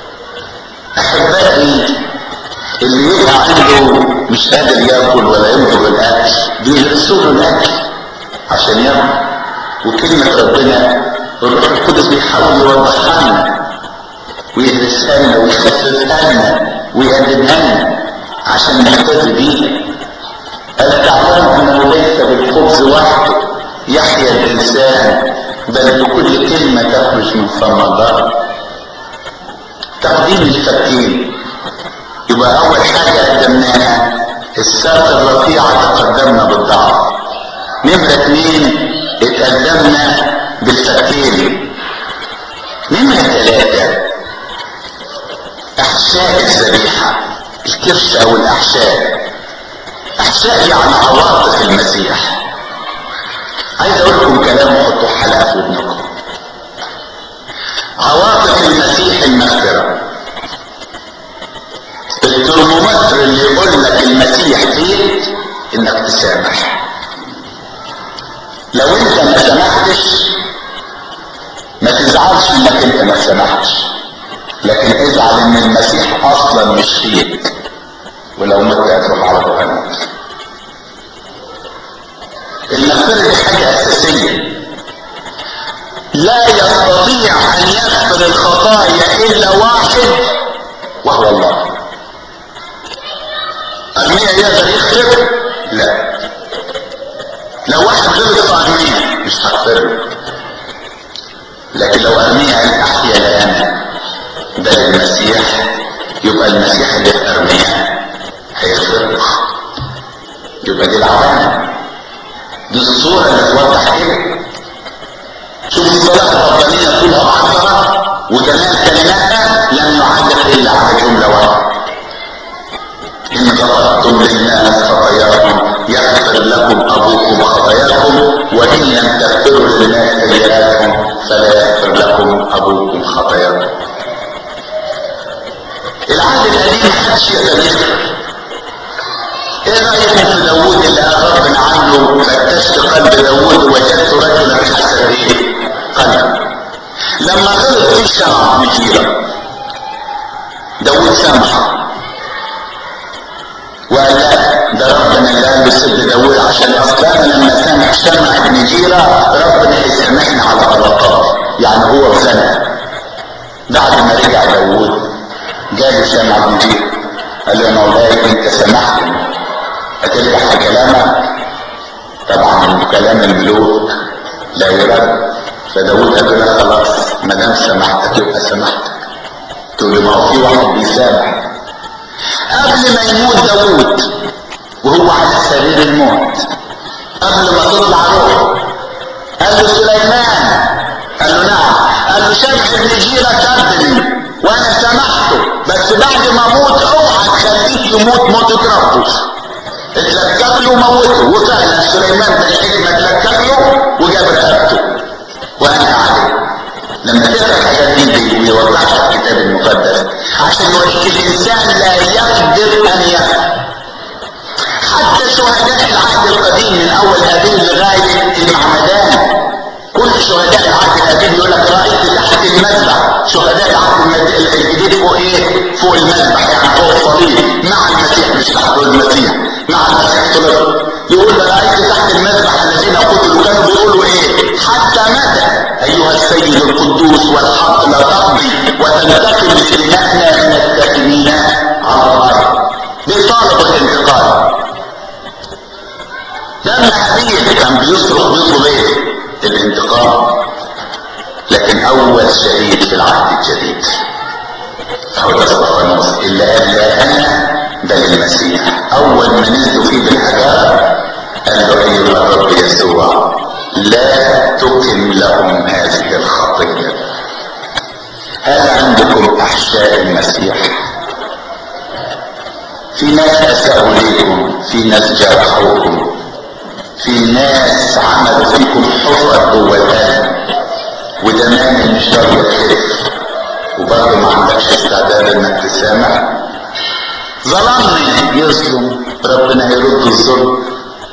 احبائي اللي يبقى عنده مش قادر ياكل ولا يمضغ الاكل بيهرسوا له الاكل عشان ياكل وكلمه ربنا الروح القدس بيحاول يوضحها لنا ويهرسها لنا ويخففها لنا ويقدمها لنا عشان نهتز بيها ألا تعلم أنه ليس بالخبز وحده يحيا الإنسان بل بكل كلمة تخرج من فم الله تقديم الفكين يبقى أول حاجة قدمناها الساق الرفيعة تقدمنا بالضعف نمرة اتنين اتقدمنا بالفكين نمرة ثلاثة أحشاء الذبيحة الكرش أو الأحشاء أحشاء يعني عواطف المسيح عايز أقول لكم كلام وحطوا حلقة في ودنكم عواطف المسيح المغفرة الترمومتر اللي يقول لك المسيح فيك انك تسامح لو انت ما سامحتش ما تزعلش انك انت ما سامحتش لكن ازعل ان المسيح اصلا مش فيك ولو مت هتروح على جهنم المغفرة دي حاجة أساسية لا يستطيع أن يغفر الخطايا إلا واحد وهو الله أرميا يقدر يغفر؟ لا لو واحد غلط في أرميا مش هغفر له لكن لو أرميا قال أحيا لا أنا بل المسيح يبقى المسيح اللي في أرميا هيغفر له يبقى دي العوامل دي الصورة اللي توضح كده شوف الصلاة الربانية طولها عشرة وجمال كلماتها لم يعلق إلا على جملة واحدة إن غفرتم للناس خطاياكم يغفر لكم أبوكم خطاياكم وإن لم تغفروا للناس سيئاتهم فلا يغفر لكم أبوكم خطاياكم العهد القديم محدش يقدر يغفر ايه رايكم في داوود اللي قال ربنا عنه فتشت قلب داوود وجدت رجلا حسن ايه قلب لما غلط في شرع مجيرة داوود سامحه وقال لا ده ربنا اللي قال بسد داوود عشان اصلا لما سامح شمع ابن جيرة ربنا هيسامحنا على غلطات يعني هو في سنة بعد ما رجع داوود جاله شمع ابن جيرة قال له يا مولاي انت سامحتني هترجع في كلامك طبعا كلام الملوك لا يرد فداود قال له خلاص ما دام سامحتك يبقى سامحتك تقول له ما هو في واحد بيسامح قبل ما يموت داود وهو على سرير الموت قبل ما تطلع روحه قال له سليمان قال له نعم قال له شمع ابن جيرة سبني وانا سامحته بس بعد ما اموت اوعى تخليه يموت موتة ربه اتلكك له موته وفعلا سليمان بالحكمه اتلكك له وجاب رقبته وانا عليه لما تقرا الحاجات دي بيوضحها الكتاب المقدس عشان يوريك الانسان لا يقدر ان يفهم حتى شهداء العهد القديم من اول هابيل لغايه المعمدان كل شهداء العهد القديم يقول لك رايت تحت المذبح شهداء العهد الجديد فوق ايه فوق المذبح يعني فوق الصليب مع المسيح مش تحت المسيح مع المسيح صلب يقول ده رأيت تحت المذبح الذين قتلوا كانوا بيقولوا ايه حتى متى ايها السيد القدوس والحق لا تقضي وتنتقم لسلمتنا من الساكنين على الارض بيطالبوا الانتقال لما هابيل كان بيصرخ بيطلب ايه الانتقام لكن اول شهيد في العهد الجديد هو ده استفانوس اللي قال لا انا بل المسيح اول ما نزلوا فيه بالحجاره قال له ايها الرب يسوع لا تتم لهم هذه الخطيه هل عندكم احشاء المسيح في ناس اساءوا ليكم في ناس جرحوكم في ناس عملوا فيكم حفر جوه القلب ودمان مش راضي يتخلف وبرضه ما عندكش استعداد انك تسامح ظلمني يظلم ربنا هيرد الظلم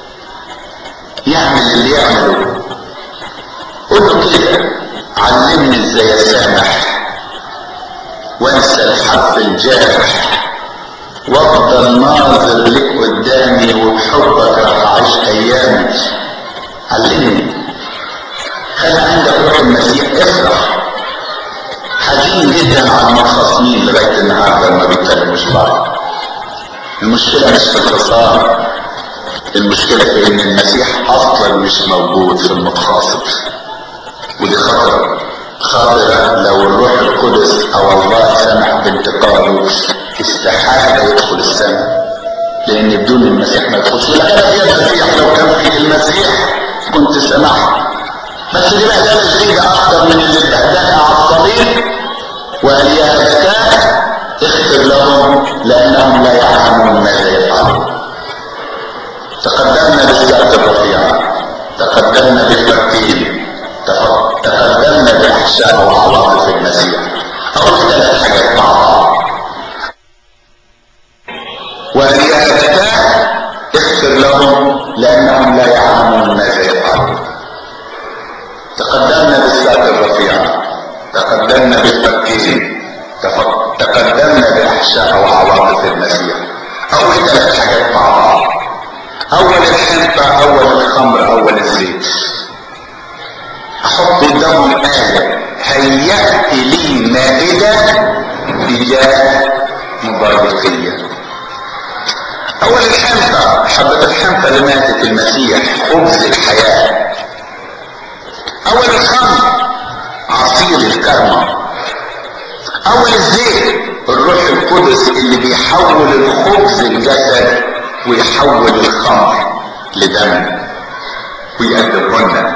يعمل اللي يعمله قول له كده علمني ازاي اسامح وانسى الحرف الجارح وافضل ناظر لك قدامي وبحبك راح اعيش ايامي علمني خلي عندك روح المسيح افرح حزين جدا على المخاصمين لغايه النهارده ما بيتكلموش بعض المشكله مش في الخصام المشكله في ان المسيح اصلا مش موجود في المتخاصم ودي خطره خطره لو الروح القدس او الله سمح بانتقاله استحاله يدخل السماء لان بدون المسيح ما يدخلش لا انا في المسيح لو كان في المسيح كنت سمحت بس دي بهدله جديده اكتر من اللي اتبهدلنا على الصليب وقال يا ابتاه اغفر لهم لانهم لا يعلمون ماذا يفعلون تقدمنا بالسعد الرفيع تقدمنا بالترتيب تقدمنا بالاحشاء وعواطف المسيح اول ثلاث حاجات مع بعض وقال يا ابتاه اغفر لهم لانهم لا يعلمون ماذا يفعلون تقدمنا بالسعد الرفيع تقدمنا بالتركيز تقدمنا باحشاء وعواطف المسيح اول ثلاث حاجات مع بعض اول الحنطة اول الخمر اول الزيت احط قدامهم آية هيأت لي مائدة بجاه مباركية اول الحنطة حبة الحنطة اللي ماتت المسيح خبز الحياة اول الخمر عصير الكرمة اول الزيت الروح القدس اللي بيحول الخبز الجسد ويحول الخمر لدم ويقدمهن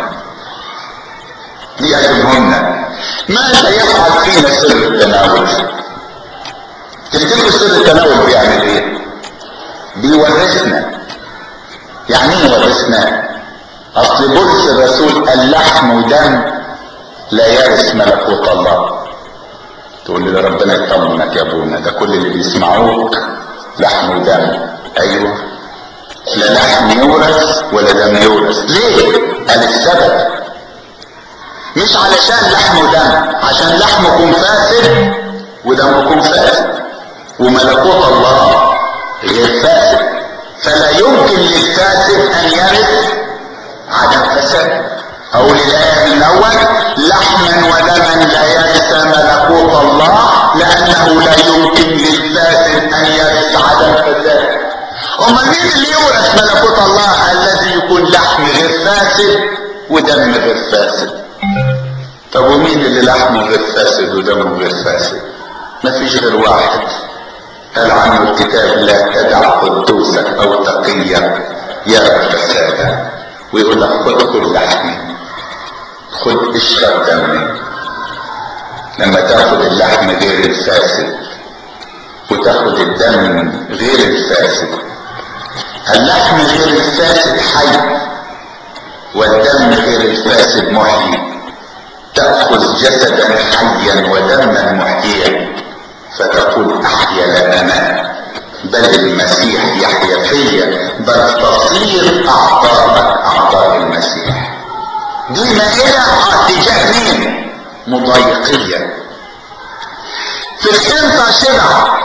ليقدمهن ماذا يفعل فينا سر التناول تفتكروا سر التناول بيعمل ايه بيورثنا يعني ايه يورثنا اصل بولس الرسول قال لحم ودم لا يرث ملكوت الله تقول لي ده ربنا يطمنك يا ابونا ده كل اللي بيسمعوك لحم ودم ايوه لا لحم يورث ولا دم يورث ليه قال السبب مش علشان لحم ودم عشان لحمكم فاسد ودمكم فاسد وملكوت الله غير فاسد فلا يمكن للفاسد ان يرث عدم فساد او الايه من الاول لحما ودما لا يرث ملكوت الله لانه لا يمكن للفاسد ان يرث عدم فساد امال مين اللي يورث ملكوت الله الذي يكون لحم غير فاسد ودم غير فاسد طب ومين اللي لحمه غير فاسد ودمه غير فاسد مفيش غير واحد قال عنه الكتاب لا تدع قدوسك او تقيا يرى فسادا ويقول لك خد كل لحمي خد اشرب دمي لما تاخد اللحم غير الفاسد وتاخد الدم غير الفاسد اللحم غير الفاسد حي والدم غير الفاسد محيي تأخذ جسدا حيا ودما محييا فتقول احيا لا انا بل المسيح يحيا فيا بل تصير اعضاءك اعضاء المسيح دي مائدة اتجاه مين مضايقية في الحنطة شبع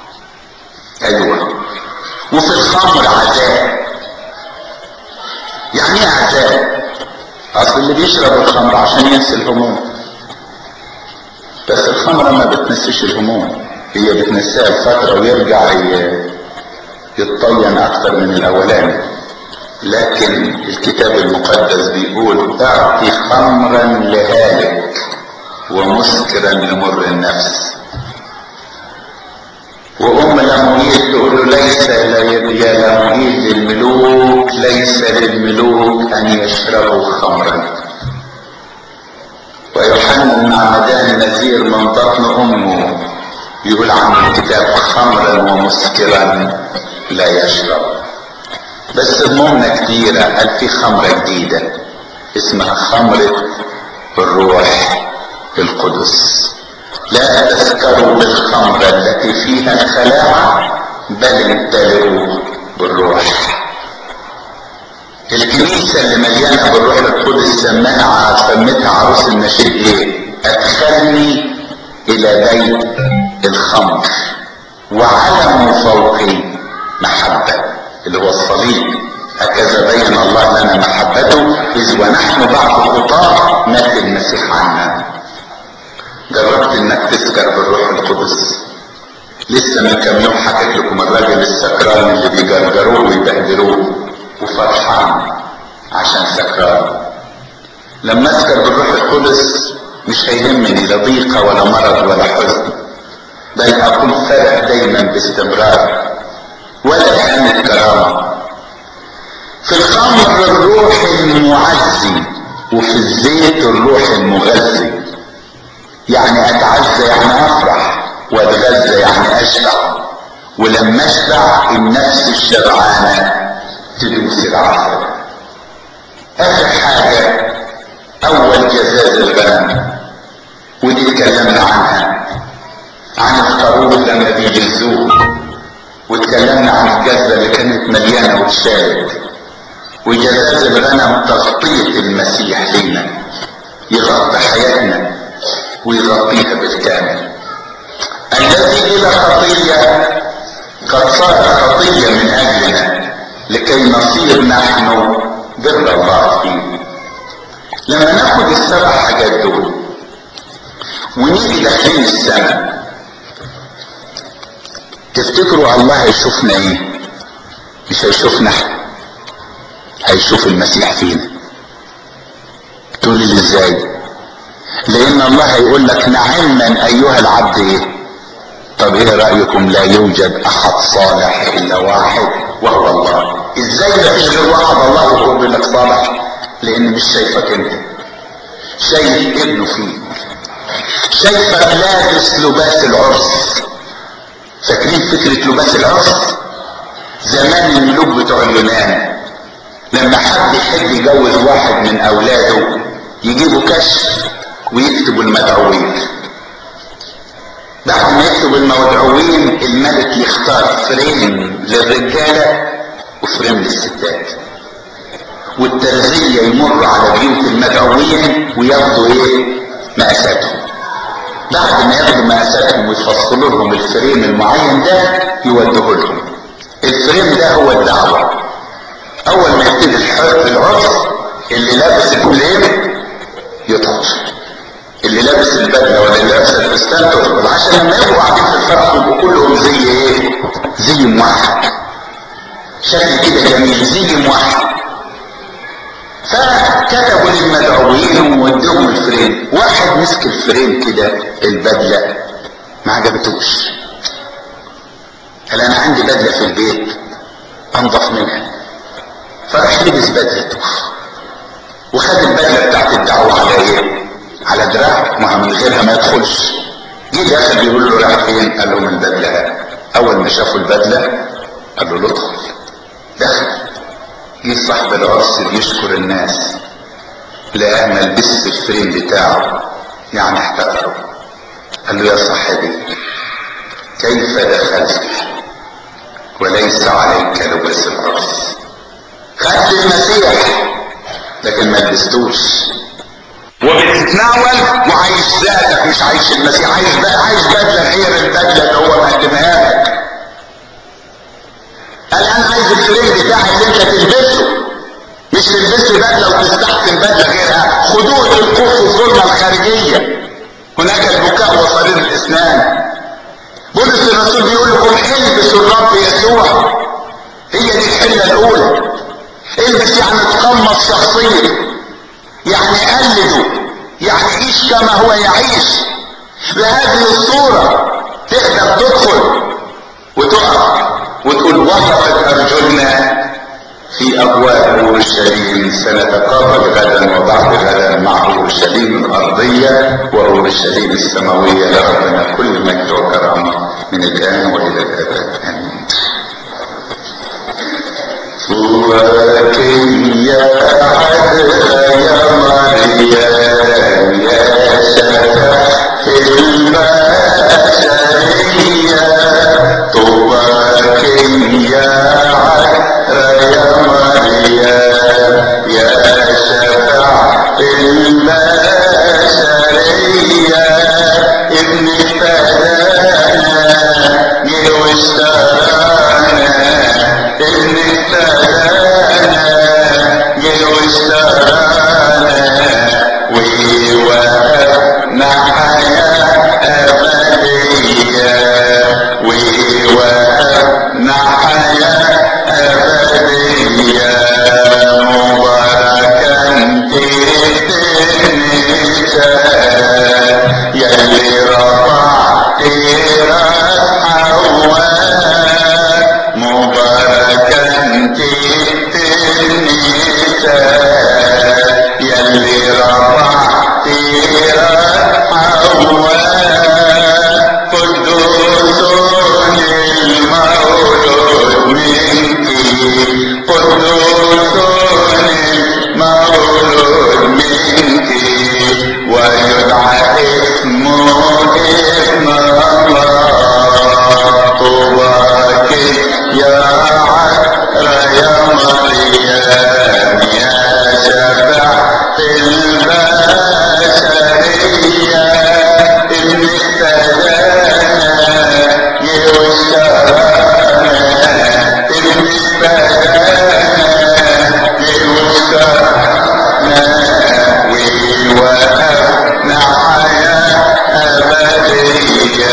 ايوه وفي الخمر عذاب يعني ايه عذاب اصل اللي بيشرب الخمر عشان ينسي الهموم بس الخمرة ما بتنسيش الهموم هي بتنسيها الفترة ويرجع يتطين اكتر من الاولاني لكن الكتاب المقدس بيقول اعطي خمرا لهالك ومسكرا لمر النفس وام لمويل تقول له ليس يا لمويل للملوك ليس للملوك ان يشربوا خمرا ويوحنا المعمدان نذير من بطن امه يقول عن الكتاب خمرا ومسكرا لا يشرب بس همومنا كتيرة قال في خمرة جديدة اسمها خمرة الروح القدس لا تسكروا بالخمرة التي فيها الخلاعة بل امتلئوا بالروح الكنيسة اللي مليانة بالروح القدس سماها سمتها عروس النشيد ايه ادخلني الى بيت الخمر وعلم فوقي محبة اللي هو الصليب هكذا بين الله لنا محبته اذ ونحن بعد خطاه مات المسيح عنا جربت انك تسكر بالروح القدس لسه من كام يوم حكيت لكم الراجل السكران اللي بيجرجروه ويبهدلوه وفرحان عشان سكران لما اسكر بالروح القدس مش هيهمني لا ضيقه ولا مرض ولا حزن بل اكون فرح دايما باستمرار ولا كانت كرامه في الخمر الروح المعزي وفي الزيت الروح المغذي يعني اتعزى يعني افرح واتغذى يعني اشبع ولما اشبع النفس الشبعانه تدوس العسل اخر حاجه اول جزاز الغنم ودي اتكلمنا عنها عن الخروف لما بيجزوه واتكلمنا عن الجزه اللي كانت مليانه واتشالت وجزاز الغنم تغطيه المسيح لينا يغطي حياتنا ويغطيها بالكامل الذي بلا خطيه قد صار خطيه من اجلنا لكي نصير نحن بر الله فيه لما ناخد السبع حاجات دول ونيجي داخلين السماء تفتكروا الله هيشوفنا ايه مش هيشوفنا احنا هيشوف المسيح فينا تقول لي ازاي لان الله هيقول لك نعما ايها العبد ايه طب ايه رايكم لا يوجد احد صالح الا واحد وهو الله ازاي ما فيش غير واحد الله يقول لك صالح لان مش شايفك انت شايف ابنه فيك شايفك لابس لباس العرس فاكرين فكرة لباس العرس زمان الملوك بتوع اليونان لما حد يحب يجوز واحد من اولاده يجيبوا كشف ويكتبوا المدعوين بعد ما يكتب المدعوين الملك يختار فريم للرجالة وفريم للستات والترزية يمر على بيوت المدعوين وياخدوا ايه مقاساتهم بعد ما ياخدوا مقاساتهم ويفصلوا لهم الفريم المعين ده يودوه لهم الفريم ده هو الدعوة اول ما يبتدي العرس اللي لابس الفريم يدخل اللي لابس البدله ولا اللي لابس الفستان تدخل عشان لما يبقوا قاعدين في الفرح يبقوا كلهم زي ايه؟ زي موحد شكل كده جميل زي موحد فكتبوا للمدعوين وودوهم الفريم واحد مسك الفريم كده البدله ما عجبتوش قال انا عندي بدله في البيت انضف منها فراح لبس بدلته وخد البدله بتاعت الدعوه على ايه؟ على دراعه ما من غيرها ما يدخلش جه داخل بيقول له رايح فين؟ قال له من بدله اول ما شافوا البدله قال له ادخل دخل جه صاحب العرس بيشكر الناس لقاه ما لبسش الفريم بتاعه يعني احتقره قال له يا صاحبي كيف دخلت وليس عليك لباس العرس خدت المسيح لكن ما لبستوش وبتتناول وعايش ذاتك مش عايش المسيح عايش بقى عايش بدله غير البدله اللي هو مقدمها لك قال انا عايز الفريم بتاعي اللي انت تلبسه مش تلبس بدله وتستحسن بدله غيرها خدوه تلقوه في الظلمه الخارجيه هناك البكاء وصرير الاسنان بولس الرسول بيقول لكم البسوا الرب يسوع هي دي الحله الاولى البس يعني تقمص شخصيته يعني قلده يعني عيش كما هو يعيش بهذه الصورة تقدر تدخل وتقف وتقول وقفت أرجلنا في أبواب أورشليم سنتقابل غدا وبعد غدا مع أورشليم الأرضية وأورشليم السماوية لربنا كل مجد وكرامة من الآن وإلى الأبد آمين وكي يا عذرا يا مريم يا شفا في البشرية طوباك يا عذرا يا مريم يا شفا في البشرية ابنك فدانا واشترانا ابنك فدانا واشترانا ووهبنا حياة أبدية ووهبنا حياة أبدية مباركا النساء يلي رفعت راس حواء مباركا النساء يلي رفعت راس حواء قدوس المولود منك قدوس المولود منك ويدعى اسمه ابن الله طوباك يا عذرا يا مريم يا شفاعة البشرية ابنك فدانا يوشرانا ابنك فدانا يوشرانا ووهبنا حياة أبدية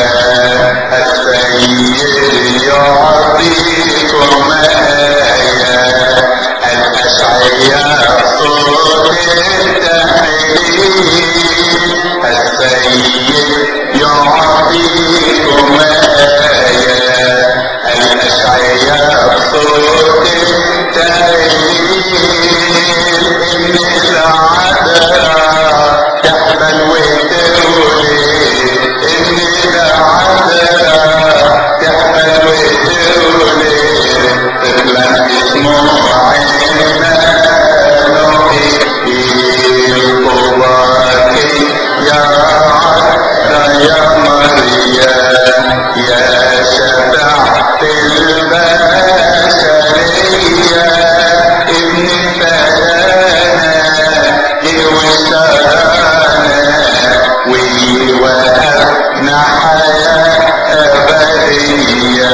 السيد يعطيكم آية الأشعياء صوت التحرير السيد يعطيكم آية الأشعياء صوت التحرير إن العذراء تحمل وتولد إن العذراء تحمل وتولد طفلا اسمه عمانوئيل يا عذرا يا مريم يا شفاعة البشرية ابن فدانا واشترانا ووهبنا حياة أبدية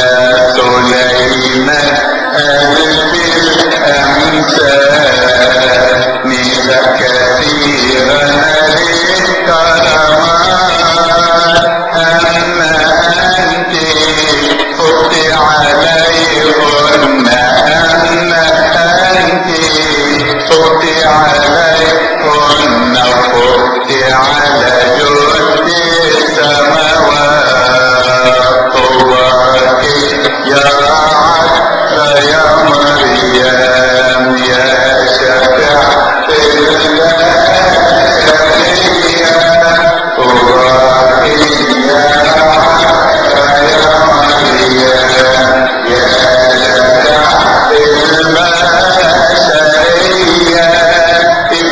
سليمان قلب الأمثال ميزة كثيرة للكرامات أما أنت فقت عليهن أما أنت فقت عليهن فقت على جند السماوات طوباك يا عذرا يا مريم يا شفاعة البشرية طوباك يا عذرا يا مريم يا شفاعة البشرية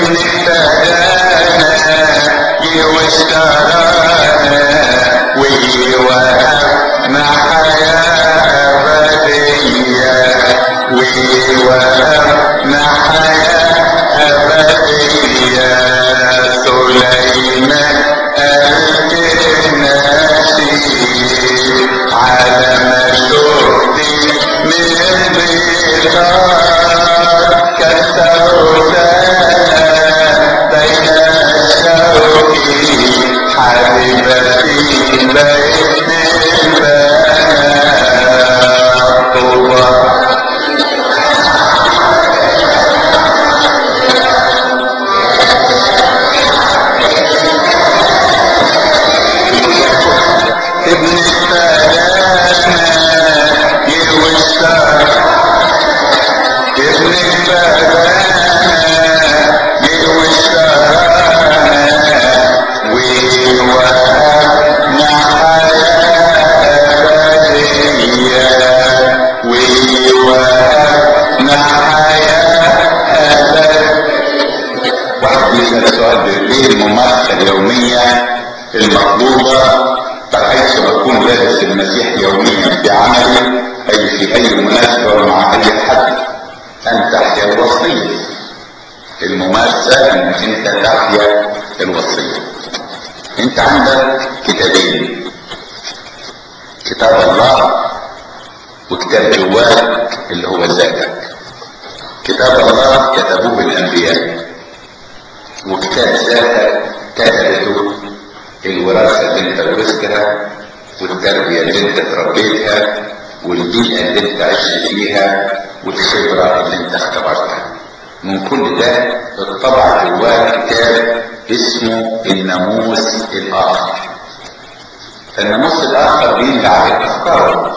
ايه الممارسة اليومية المطلوبة بحيث اكون لابس المسيح يوميا في عملي اي في اي مناسبة ومع اي حد ان تحيا الوصية الممارسة انك انت تحيا الوصية انت عندك كتابين كتاب الله وكتاب جواك اللي هو ذاتك كتاب الله كتبوه الانبياء وكتاب ذاتك كتبته الوراثة اللي انت ورثتها والتربية اللي انت تربيتها والبيئة اللي انت عشت فيها والخبرة اللي انت اختبرتها من كل ده اتطبع جواه كتاب اسمه الناموس الآخر الناموس الآخر بيملى عليك أفكاره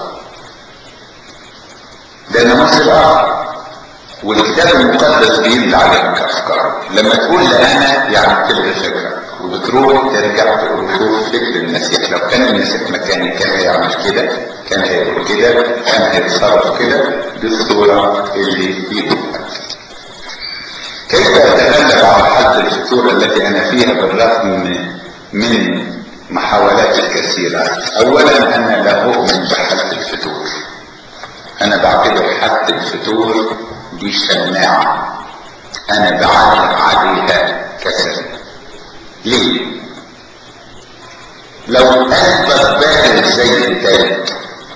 ده الناموس الآخر والكتاب المقدس بيملى عليك أفكاره لما تقول لأنا يعني بتلغي فكرة وبتروح ترجع تقول شوف فكر المسيح لو كان المسيح مكاني كان هيعمل كده كان هيقول كده كان هيتصرف كده دي الصورة اللي فيه كيف اتغلب على حالة الفتور التي انا فيها بالرغم من محاولاتي الكثيرة اولا انا لا اؤمن بحالة الفتور انا بعتبر حالة الفتور دي شماعة انا بعلق عليها كسل ليه لو قلبك بارد زي التلج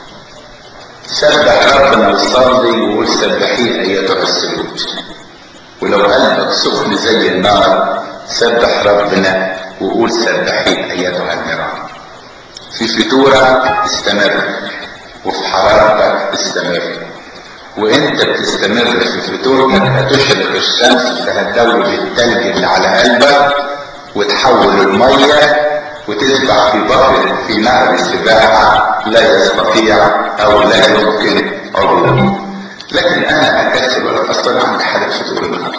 سبح ربنا وصلي وقول سبحيه ايتها السلوك ولو قلبك سخن زي النار سبح ربنا وقول سبحيه ايتها النيران في فتورة استمر وفي حرارتك استمر وانت بتستمر في فتورتك هتشرق الشمس فهتدوب التلج اللي على قلبك وتحول المية وتسبح في بحر في نهر السباحة لا يستطيع او لا يمكن عبوره لكن انا اكسب ولا اصلا عندي حالة فتور النهارده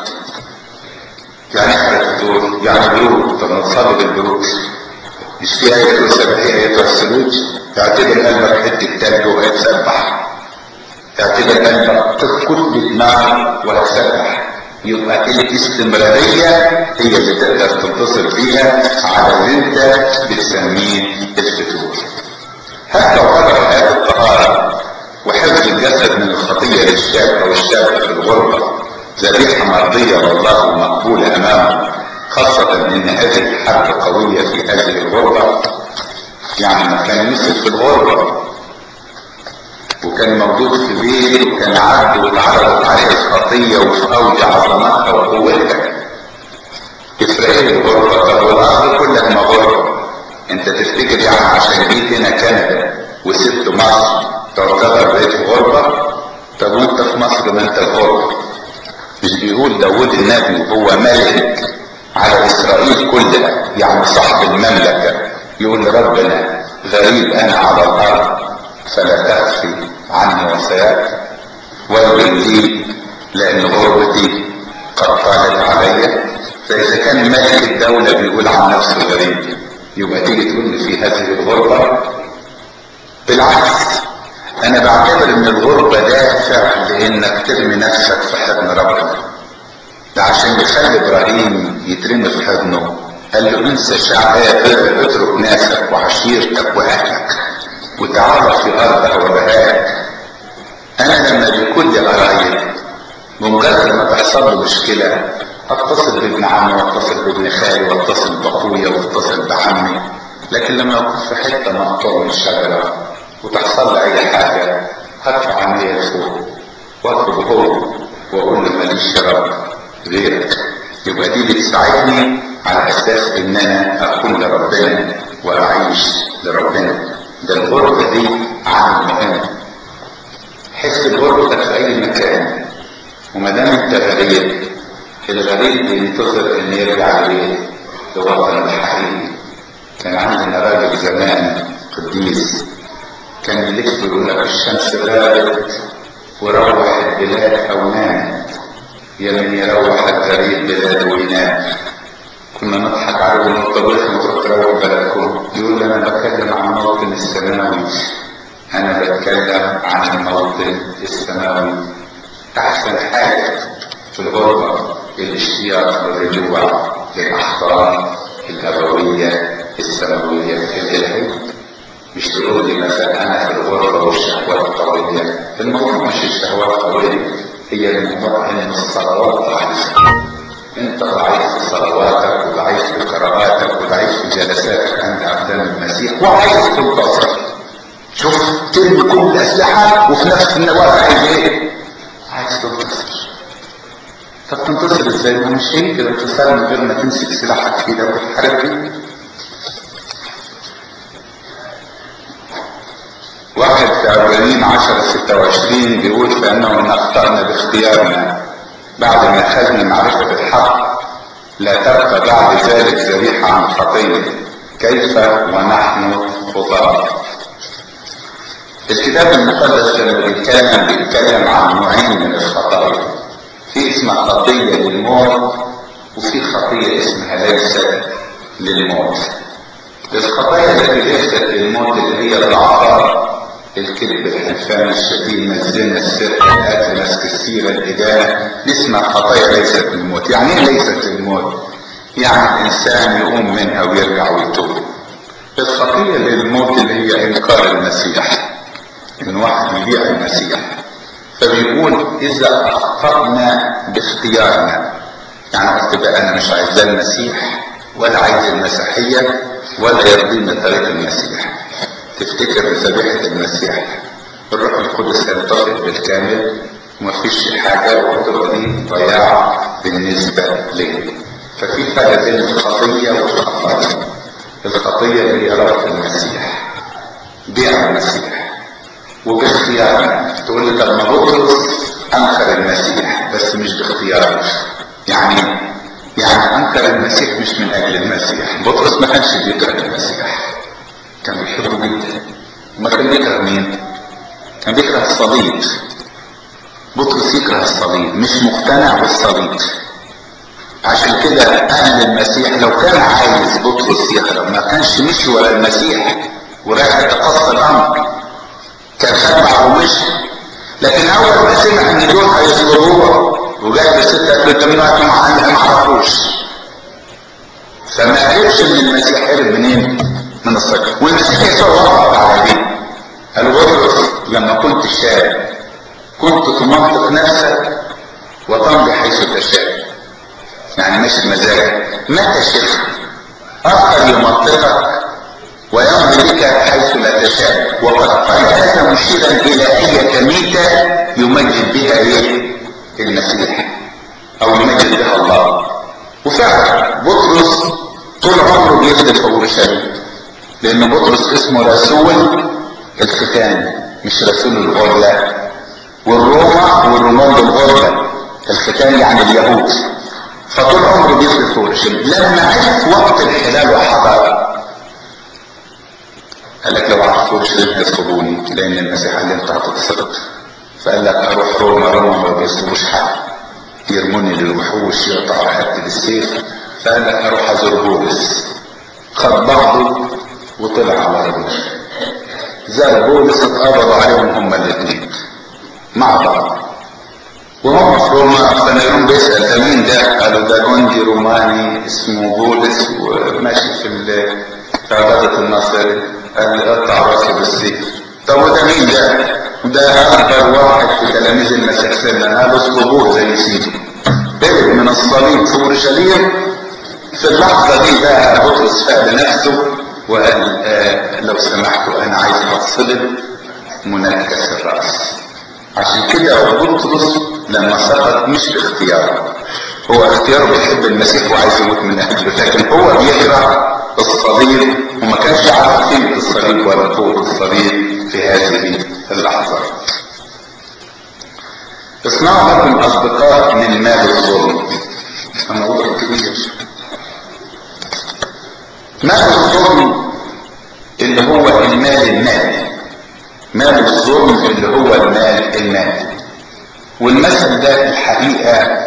يعني حالة فتور يعني برود طب نصلي بالبرود مش في آية تقول سبحية آية السلوك اعتبر قلبك حتة تلج وهيتسبح اعتبر قلبك تسكت بدماغ وهتسبح يبقى الاستمرارية هي اللي تقدر تنتصر فيها على اللي انت بتسميه الفتور حتى وقدر حياة الطهارة وحفظ الجسد من الخطية للشاب او الشاب في الغربة ذبيحة مرضية والله ومقبولة امامه خاصة ان هذه الحرب قوية في هذه الغربة يعني ما كان يوسف في الغربة وكان موجود في بيت وكان عبد واتعرضت عليه الخطية وفي اوج عظمتها وقوتها اسرائيل الغربة طب والارض كلها ما غربة انت تفتكر يعني عشان جيت هنا كندا وسبت مصر تعتبر بيت غربة طب وانت في مصر ما انت غربة مش بيقول داود النبي هو ملك على اسرائيل كلها يعني صاحب المملكة يقول لربنا غريب انا على الارض فلا تخفي عني وصاياك ويل لي لان غربتي قد طالت علي فاذا كان ملك الدولة بيقول عن نفسه غريب يبقى تيجي تقول لي في هذه الغربة بالعكس انا بعتبر ان الغربة دافع لانك ترمي نفسك في حضن ربنا ده عشان يخلي ابراهيم يترمي في حضنه قال له انسى شعب اترك ناسك وعشيرتك واهلك وتعالى في ارض وبهائك انا لما بيكون لي قرايب بمجرد ما تحصل له مشكله اتصل بابن عمي واتصل بابن خالي واتصل باخويا واتصل بعمي لكن لما اكون في حته مقطوع من الشجره وتحصل لي اي حاجه هرفع عينيا لفوق واطلب هو واقول له ماليش رب غيرك يبقى دي بتساعدني على اساس ان انا اكون لربنا واعيش لربنا ده الغربة دي عامل مهم حس بغربتك في اي مكان وما دام انت غريب الغريب بينتظر ان يرجع ليه لوطن الحقيقي كان عندنا راجل زمان قديس كان يلف يقول لك الشمس غابت وروح البلاد او نام يا من يروح الغريب بلاد وينام كنا نضحك عليه ونقول طب احنا تروح تروح بلدكم يقول انا بتكلم عن الموطن السماوي انا بتكلم عن الموطن السماوي احسن حاجه في الغربه الاشتياق للرجوع للاحضان الأبوية السماوية الإلهية مش تقول لي مثلا أنا في الغربة والشهوات قوية الموضوع مش الشهوات قوية هي الموضوع إن الصلوات ضعيفة أنت ضعيف في صلواتك وضعيف في قراءاتك وضعيف في جلساتك عند أقدام المسيح وعايز تنتصر شوف ترمي كل الأسلحة وفي نفس الوقت عايز إيه؟ عايز تنتصر طب تنتصر ازاي؟ ما مش يمكن انتصار من غير ما تمسك سلاحك كده وتحارب بيه. واحد في عبرانيين 10 26 بيقول فانه ان اخطانا باختيارنا بعد ما اخذنا معرفه الحق لا تبقى بعد ذلك ذبيحه عن خطيه كيف ونحن خطاه الكتاب المقدس لما بيتكلم بيتكلم عن نوعين من الخطايا في اسمها خطية للموت وفي خطية اسمها ليست للموت الخطايا التي ليست للموت اللي هي الضعفاء الكذب الحلفان الشتيمة الزنا السرقة القتل مسك السيرة الإدانة دي اسمها خطايا ليست للموت يعني ايه ليست للموت؟ يعني الإنسان يقوم منها ويرجع ويتوب الخطية للموت اللي هي إنكار المسيح إن واحد يبيع المسيح فبيقول إذا أخطأنا باختيارنا يعني قلت بقى أنا مش عايز لا المسيح ولا عايز المسيحية ولا يرضيني طريق المسيح تفتكر ذبيحة المسيح الروح القدس ينتصر بالكامل ومفيش حاجة وتبقى دي ضياع بالنسبة لي ففي فرق بين الخطية والخطايا الخطية اللي هي رفض المسيح بيع المسيح وباختيارنا تقول لي طب ما بطرس انكر المسيح بس مش باختياره يعني يعني انكر المسيح مش من اجل المسيح بطرس ما كانش بيكره المسيح كان بيحبه جدا ما كان بيكره مين كان بيكره الصليب بطرس يكره الصليب مش مقتنع بالصليب عشان كده اهل المسيح لو كان عايز بطرس يهرب ما كانش مشي ورا المسيح ورايح يتقصى الامر كان خدع ومشي لكن اول ما سمع ان دول هيصلبوه وجاب الستة قالوا انت مين واحد ما عرفوش فما عرفش ان المسيح هرب منين؟ من الصليب والمسيح يسوع وقف على دي قال بطرس لما كنت شاب كنت تمنطق نفسك وتمضي حيث تشاء يعني مش بمزاجك متى شئت اخر يمنطقك ويمضي بك حيث لا تشاء وقد قال هذا مشيرا الى اية ميتة يمجد بها ايه المسيح او يمجد بها الله وفعلا بطرس طول عمره بيخدم في اورشليم لان بطرس اسمه رسول الختان مش رسول الغرلة والروما والرومان بالغرلة الختان يعني اليهود فطول عمره بيخدم في اورشليم لما عرف وقت الحلال وحضر قال لك لو عرفت اورشليم هيصلبوني لان المسيح قال لي انت هتتصلب فقال لك اروح روما روما ما بيصلبوش حد يرموني للوحوش يقطعوا حد بالسيف فقال لك اروح ازور بولس خد بعضه وطلع على روما زار بولس اتقبضوا عليهم هما الاثنين مع بعض وهم في روما فنيرون بيسأل ده مين ده؟ قالوا ده جندي روماني اسمه بولس وماشي في في عبادة الناصري قال لي قطع راسه بالسيف طب وده مين ده؟ ده أكبر واحد في تلاميذ المسيح سنا قالوا اصلبوه زي سيدي هرب من الصليب في اورشليم في اللحظة دي بقى بطرس فاق بنفسه وقال آه لو سمحتوا أنا عايز أتصلب منكس الرأس عشان كده بطرس لما سقط مش باختياره هو اختياره بيحب المسيح وعايز يموت من اجله لكن هو بيكره الصليب وما كانش عارف قيمه الصليب ولا قوه الصليب في هذه اللحظات اصنعوا لكم اصدقاء من مال الظلم موضوع كبير مال الظلم اللي هو المال المالي مال الظلم اللي هو المال المالي والمثل ده الحقيقة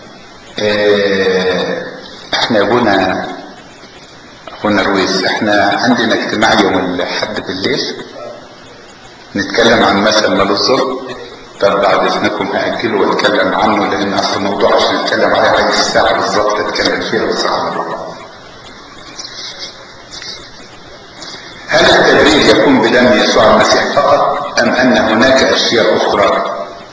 اه احنا ابونا ابونا رويس احنا عندنا اجتماع يوم الاحد بالليل نتكلم عن مثل مال الظلم طب بعد اذنكم هاجله واتكلم عنه لان اصل الموضوع عشان نتكلم عليه عايز ساعه بالظبط اتكلم فيها بس على بعض هل التبرير يكون بدم يسوع المسيح فقط ام ان هناك اشياء اخرى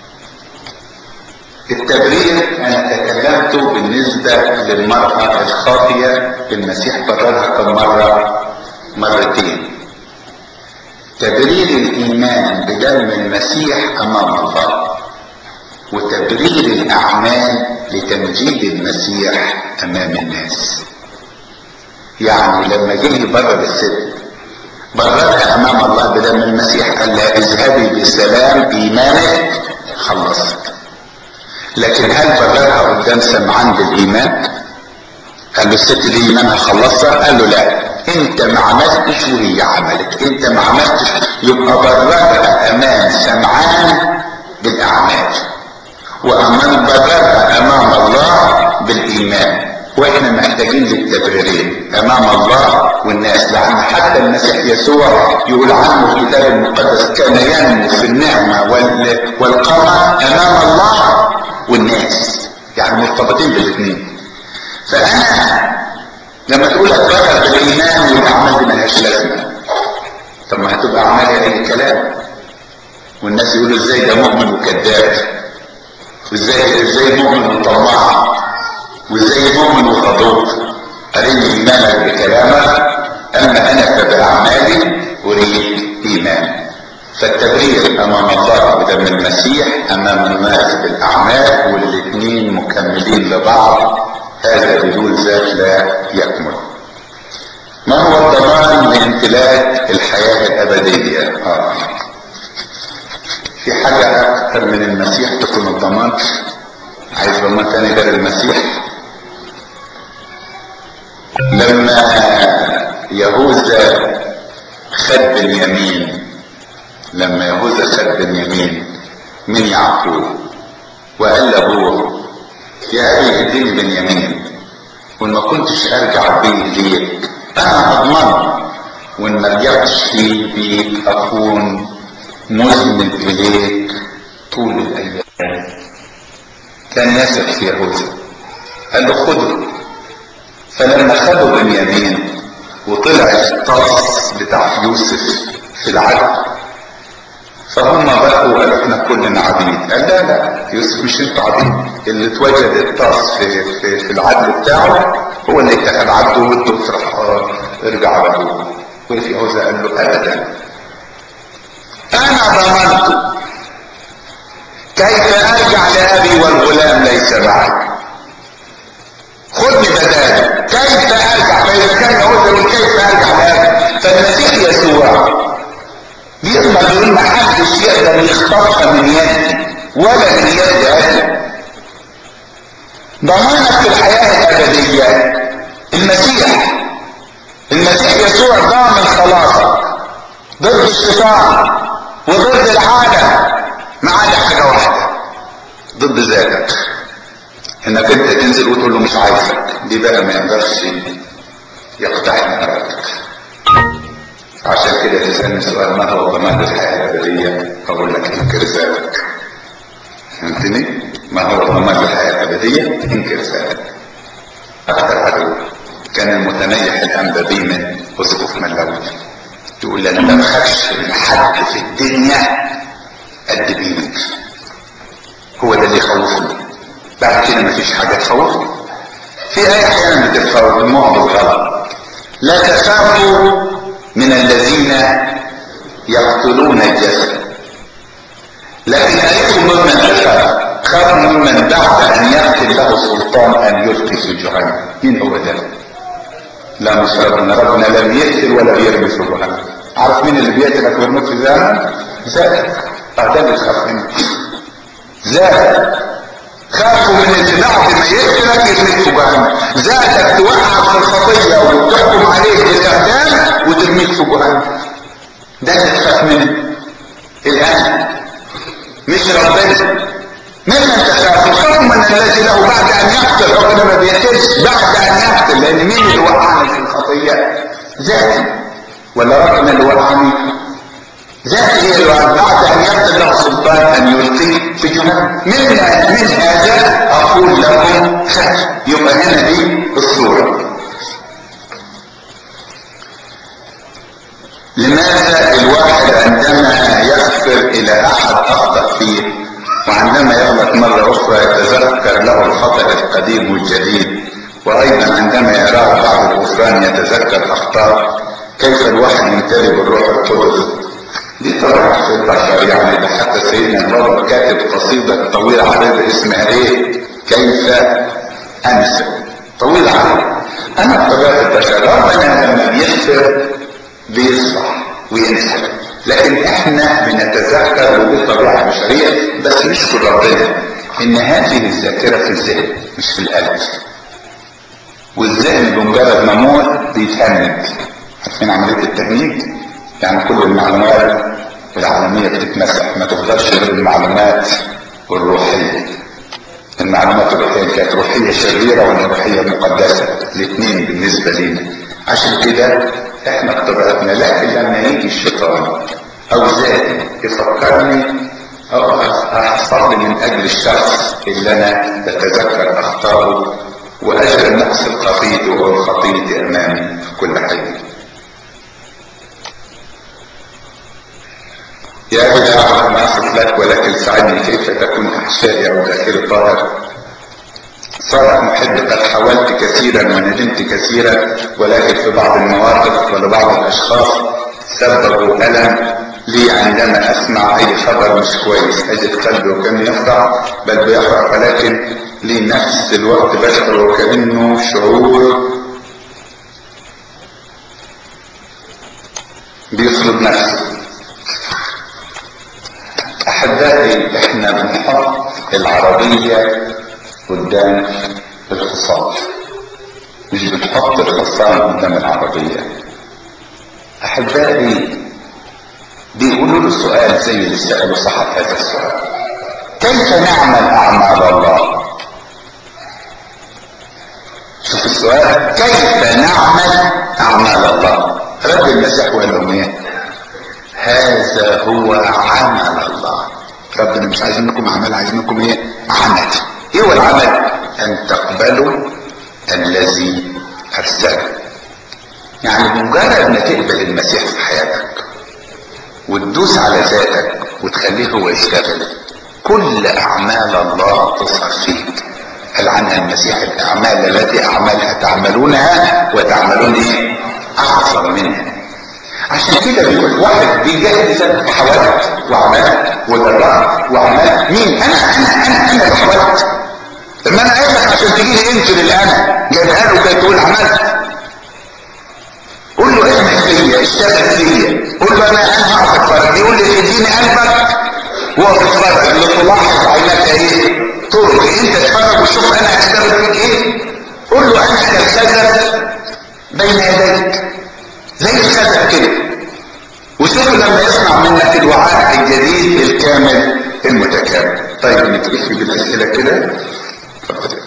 التبرير انا تكلمت بالنسبة للمرأة الخاطية المسيح بررها كم مرة مرتين تبرير الايمان بدم المسيح امام الله وتبرير الاعمال لتمجيد المسيح امام الناس يعني لما جه يبرر الست بررها امام الله بدم المسيح قال لها اذهبي بسلام ايمانك خلصت لكن هل بررها قدام سمعان بالايمان قال له الست دي ايمانها خلصها قال له لا انت ما عملتش وهي عملت انت ما عملتش يبقى بررها امام سمعان بالاعمال وامان بررها امام الله بالايمان واحنا محتاجين للتبريرين امام الله والناس لان حتى المسيح يسوع يقول عنه في الكتاب المقدس كان ينمو في النعمه والقمر امام الله والناس يعني مرتبطين بالاثنين فانا لما تقول اتبرر بالايمان والاعمال دي ملهاش لازمه طب ما هتبقى اعمال اي كلام والناس يقولوا ازاي ده مؤمن وكذاب وازاي ازاي مؤمن وطماع وازاي مؤمن وخطوط اريني ايمانك بكلامك اما انا فباعمالي اريد ايمان فالتبرير امام الله بدم المسيح امام الناس بالاعمال والاثنين مكملين لبعض هذا بدون ذات لا يكمل ما هو الضمان لامتلاك الحياة الأبدية آه. في حاجة أكثر من المسيح تكون الضمان عايز ضمان تاني غير المسيح لما يهوذا خد بنيامين لما يهوذا خد بنيامين من يعقوب وقال لابوه يا ابي اديني بنيامين وان ما كنتش ارجع بيه ليك انا اضمن وان ما رجعتش فيه بيك اكون مذنب اليك طول الايام كان يثق في يهوذا قال له خده فلما خدوا بنيامين وطلع الطرس بتاع يوسف في العدل فهم بقوا قالوا احنا كلنا عبيد قال لا لا يوسف مش انت عبيد اللي اتوجد الطرس في, في, في العدل بتاعه هو اللي اتخذ عبده وده افرح ارجع على ابوه وقف يهوذا قال له ابدا انا ضمنت كيف ارجع لابي والغلام ليس معي خدني بداله كيف ارجع فاذا كان يهوذا يقول كيف ارجع لابي فالمسيح يسوع بيضمن يقول ما حدش يقدر يخطفها من يدي ولا من يد ابي ضمانك في الحياه الابديه المسيح المسيح يسوع ضامن خلاصك ضد الشيطان وضد العالم ما عدا حاجه واحده ضد ذاتك انك انت تنزل وتقول له مش عايزك دي بقى ما يقدرش يقتحم ارادتك عشان كده تسالني سؤال ما هو ضمان الحياه الابديه اقول لك انكر ذاتك فهمتني ما هو ضمان الحياه الابديه انكر ذاتك اكثر عدو كان المتنيح الانبابي من اسقف ملوي يقول لي انا ما بخافش من حد في الدنيا قد بيك هو ده اللي يخوفني بعد كده مفيش حاجه تخوفني في ايه احيانا بتتخوف المعظم غلط لا تخافوا من الذين يقتلون الجسد لكن ايكم ممن تخاف خاف ممن بعد ان يقتل له سلطان ان يلقي في جهنم مين هو ده لا مش ربنا ربنا لم يقتل ولا يرمي في جهنم عارف مين اللي بيقتلك ويرميك في جهنم ذاتك ده اللي تخاف منه ذاتك خافوا من اللي بعد ما يقتلك يرميك في جهنم ذاتك توقعك في الخطيه وتحكم عليك بالاعدام وترميك في جهنم ده اللي تخاف منه الان مش ربنا ممن تخاف الخوف من الذي له بعد ان يقتل ربنا ما بيقتلش بعد ان يقتل لان مين اللي وقعني في الخطيه ذاتي ولا ربنا اللي وقعني ذاتي هي اللي بعد ان يقتل له سلطان ان يلقي في جهنم من من هذا اقول لكم خاف يبقى هنا دي الصوره لماذا الواحد عندما يغفر الى احد اخطأ فيه وعندما يغلط مرة اخرى يتذكر له الخطأ القديم والجديد وايضا عندما يراه بعد الغفران يتذكر اخطاء كيف الواحد يمتلئ بالروح القدس دي طبعا في البشر يعني ده حتى سيدنا الرب كاتب قصيدة طويلة عريضة اسمها ايه كيف انسى طويلة عريضة انا بطبيعة البشر ربنا لما بيغفر بيصفح وينسى لكن احنا بنتذكر ودي طبيعة بشرية بس نشكر ربنا ان هذه الذاكرة في الذهن مش في القلب والذهن بمجرد ما موت بيتهنج عارفين عملية التهنيج يعني كل المعلومات العالمية بتتمسح ما تفضلش غير المعلومات الروحية المعلومات الروحية كانت روحية شريرة ولا روحية مقدسة الاثنين بالنسبة لنا عشان كده احنا بطبيعتنا لكن لما يجي الشيطان او ذاتي يفكرني او اصلي من اجل الشخص اللي انا بتذكر اخطائه واجعل نفس الخطيئة وهو خطيئتي امامي في كل حين يا أبي لا أعلم ما أصف لك ولكن ساعدني كيف تكون أحشائي أو داخلي طاهر صالح محب قد حاولت كثيرا وندمت كثيرا ولكن في بعض المواقف ولبعض الأشخاص سببوا ألم لي عندما أسمع أي خبر مش كويس أجد قلبي وكان يفرح بل بيفرح ولكن لي نفس الوقت بشعر وكأنه شعور بيفرض نفسه احبائي احنا بنحط العربية قدام الحصان مش بنحط الحصان قدام العربية احبائي بيقولوا له سؤال زي اللي سألوا صاحب هذا السؤال كيف نعمل اعمال الله شوف السؤال كيف نعمل اعمال الله رب المسيح وقال لهم ايه هذا هو عمل الله ربنا مش عايز منكم عمل عايز منكم ايه عمل ايه هو العمل ان تقبلوا الذي ارسله يعني بمجرد ما تقبل المسيح في حياتك وتدوس على ذاتك وتخليه هو يشتغل كل اعمال الله تظهر فيك قال عنها المسيح الاعمال التي اعملها تعملونها وتعملون ايه اعظم منها عشان كده بيقول واحد بيجاهد ذاته حاولت وعملت وجربت وعملت مين انا انا انا انا اللي حاولت لما انا قايل لك عشان تجي لي انت للانا جايبها له كده تقول عملت قول له اعمل فيا اشتغل فيا قول له انا انا هقف اتفرج يقول لي اديني قلبك وقف اتفرج لتلاحظ عينك ايه طرق انت اتفرج وشوف انا هشتغل فيك ايه قول له انا كالخزف بين يديك زي الخزف كده وشوف لما يصنع منك الوعاء الجديد الكامل المتكامل طيب نتكفي بالاسئله كده اتفضل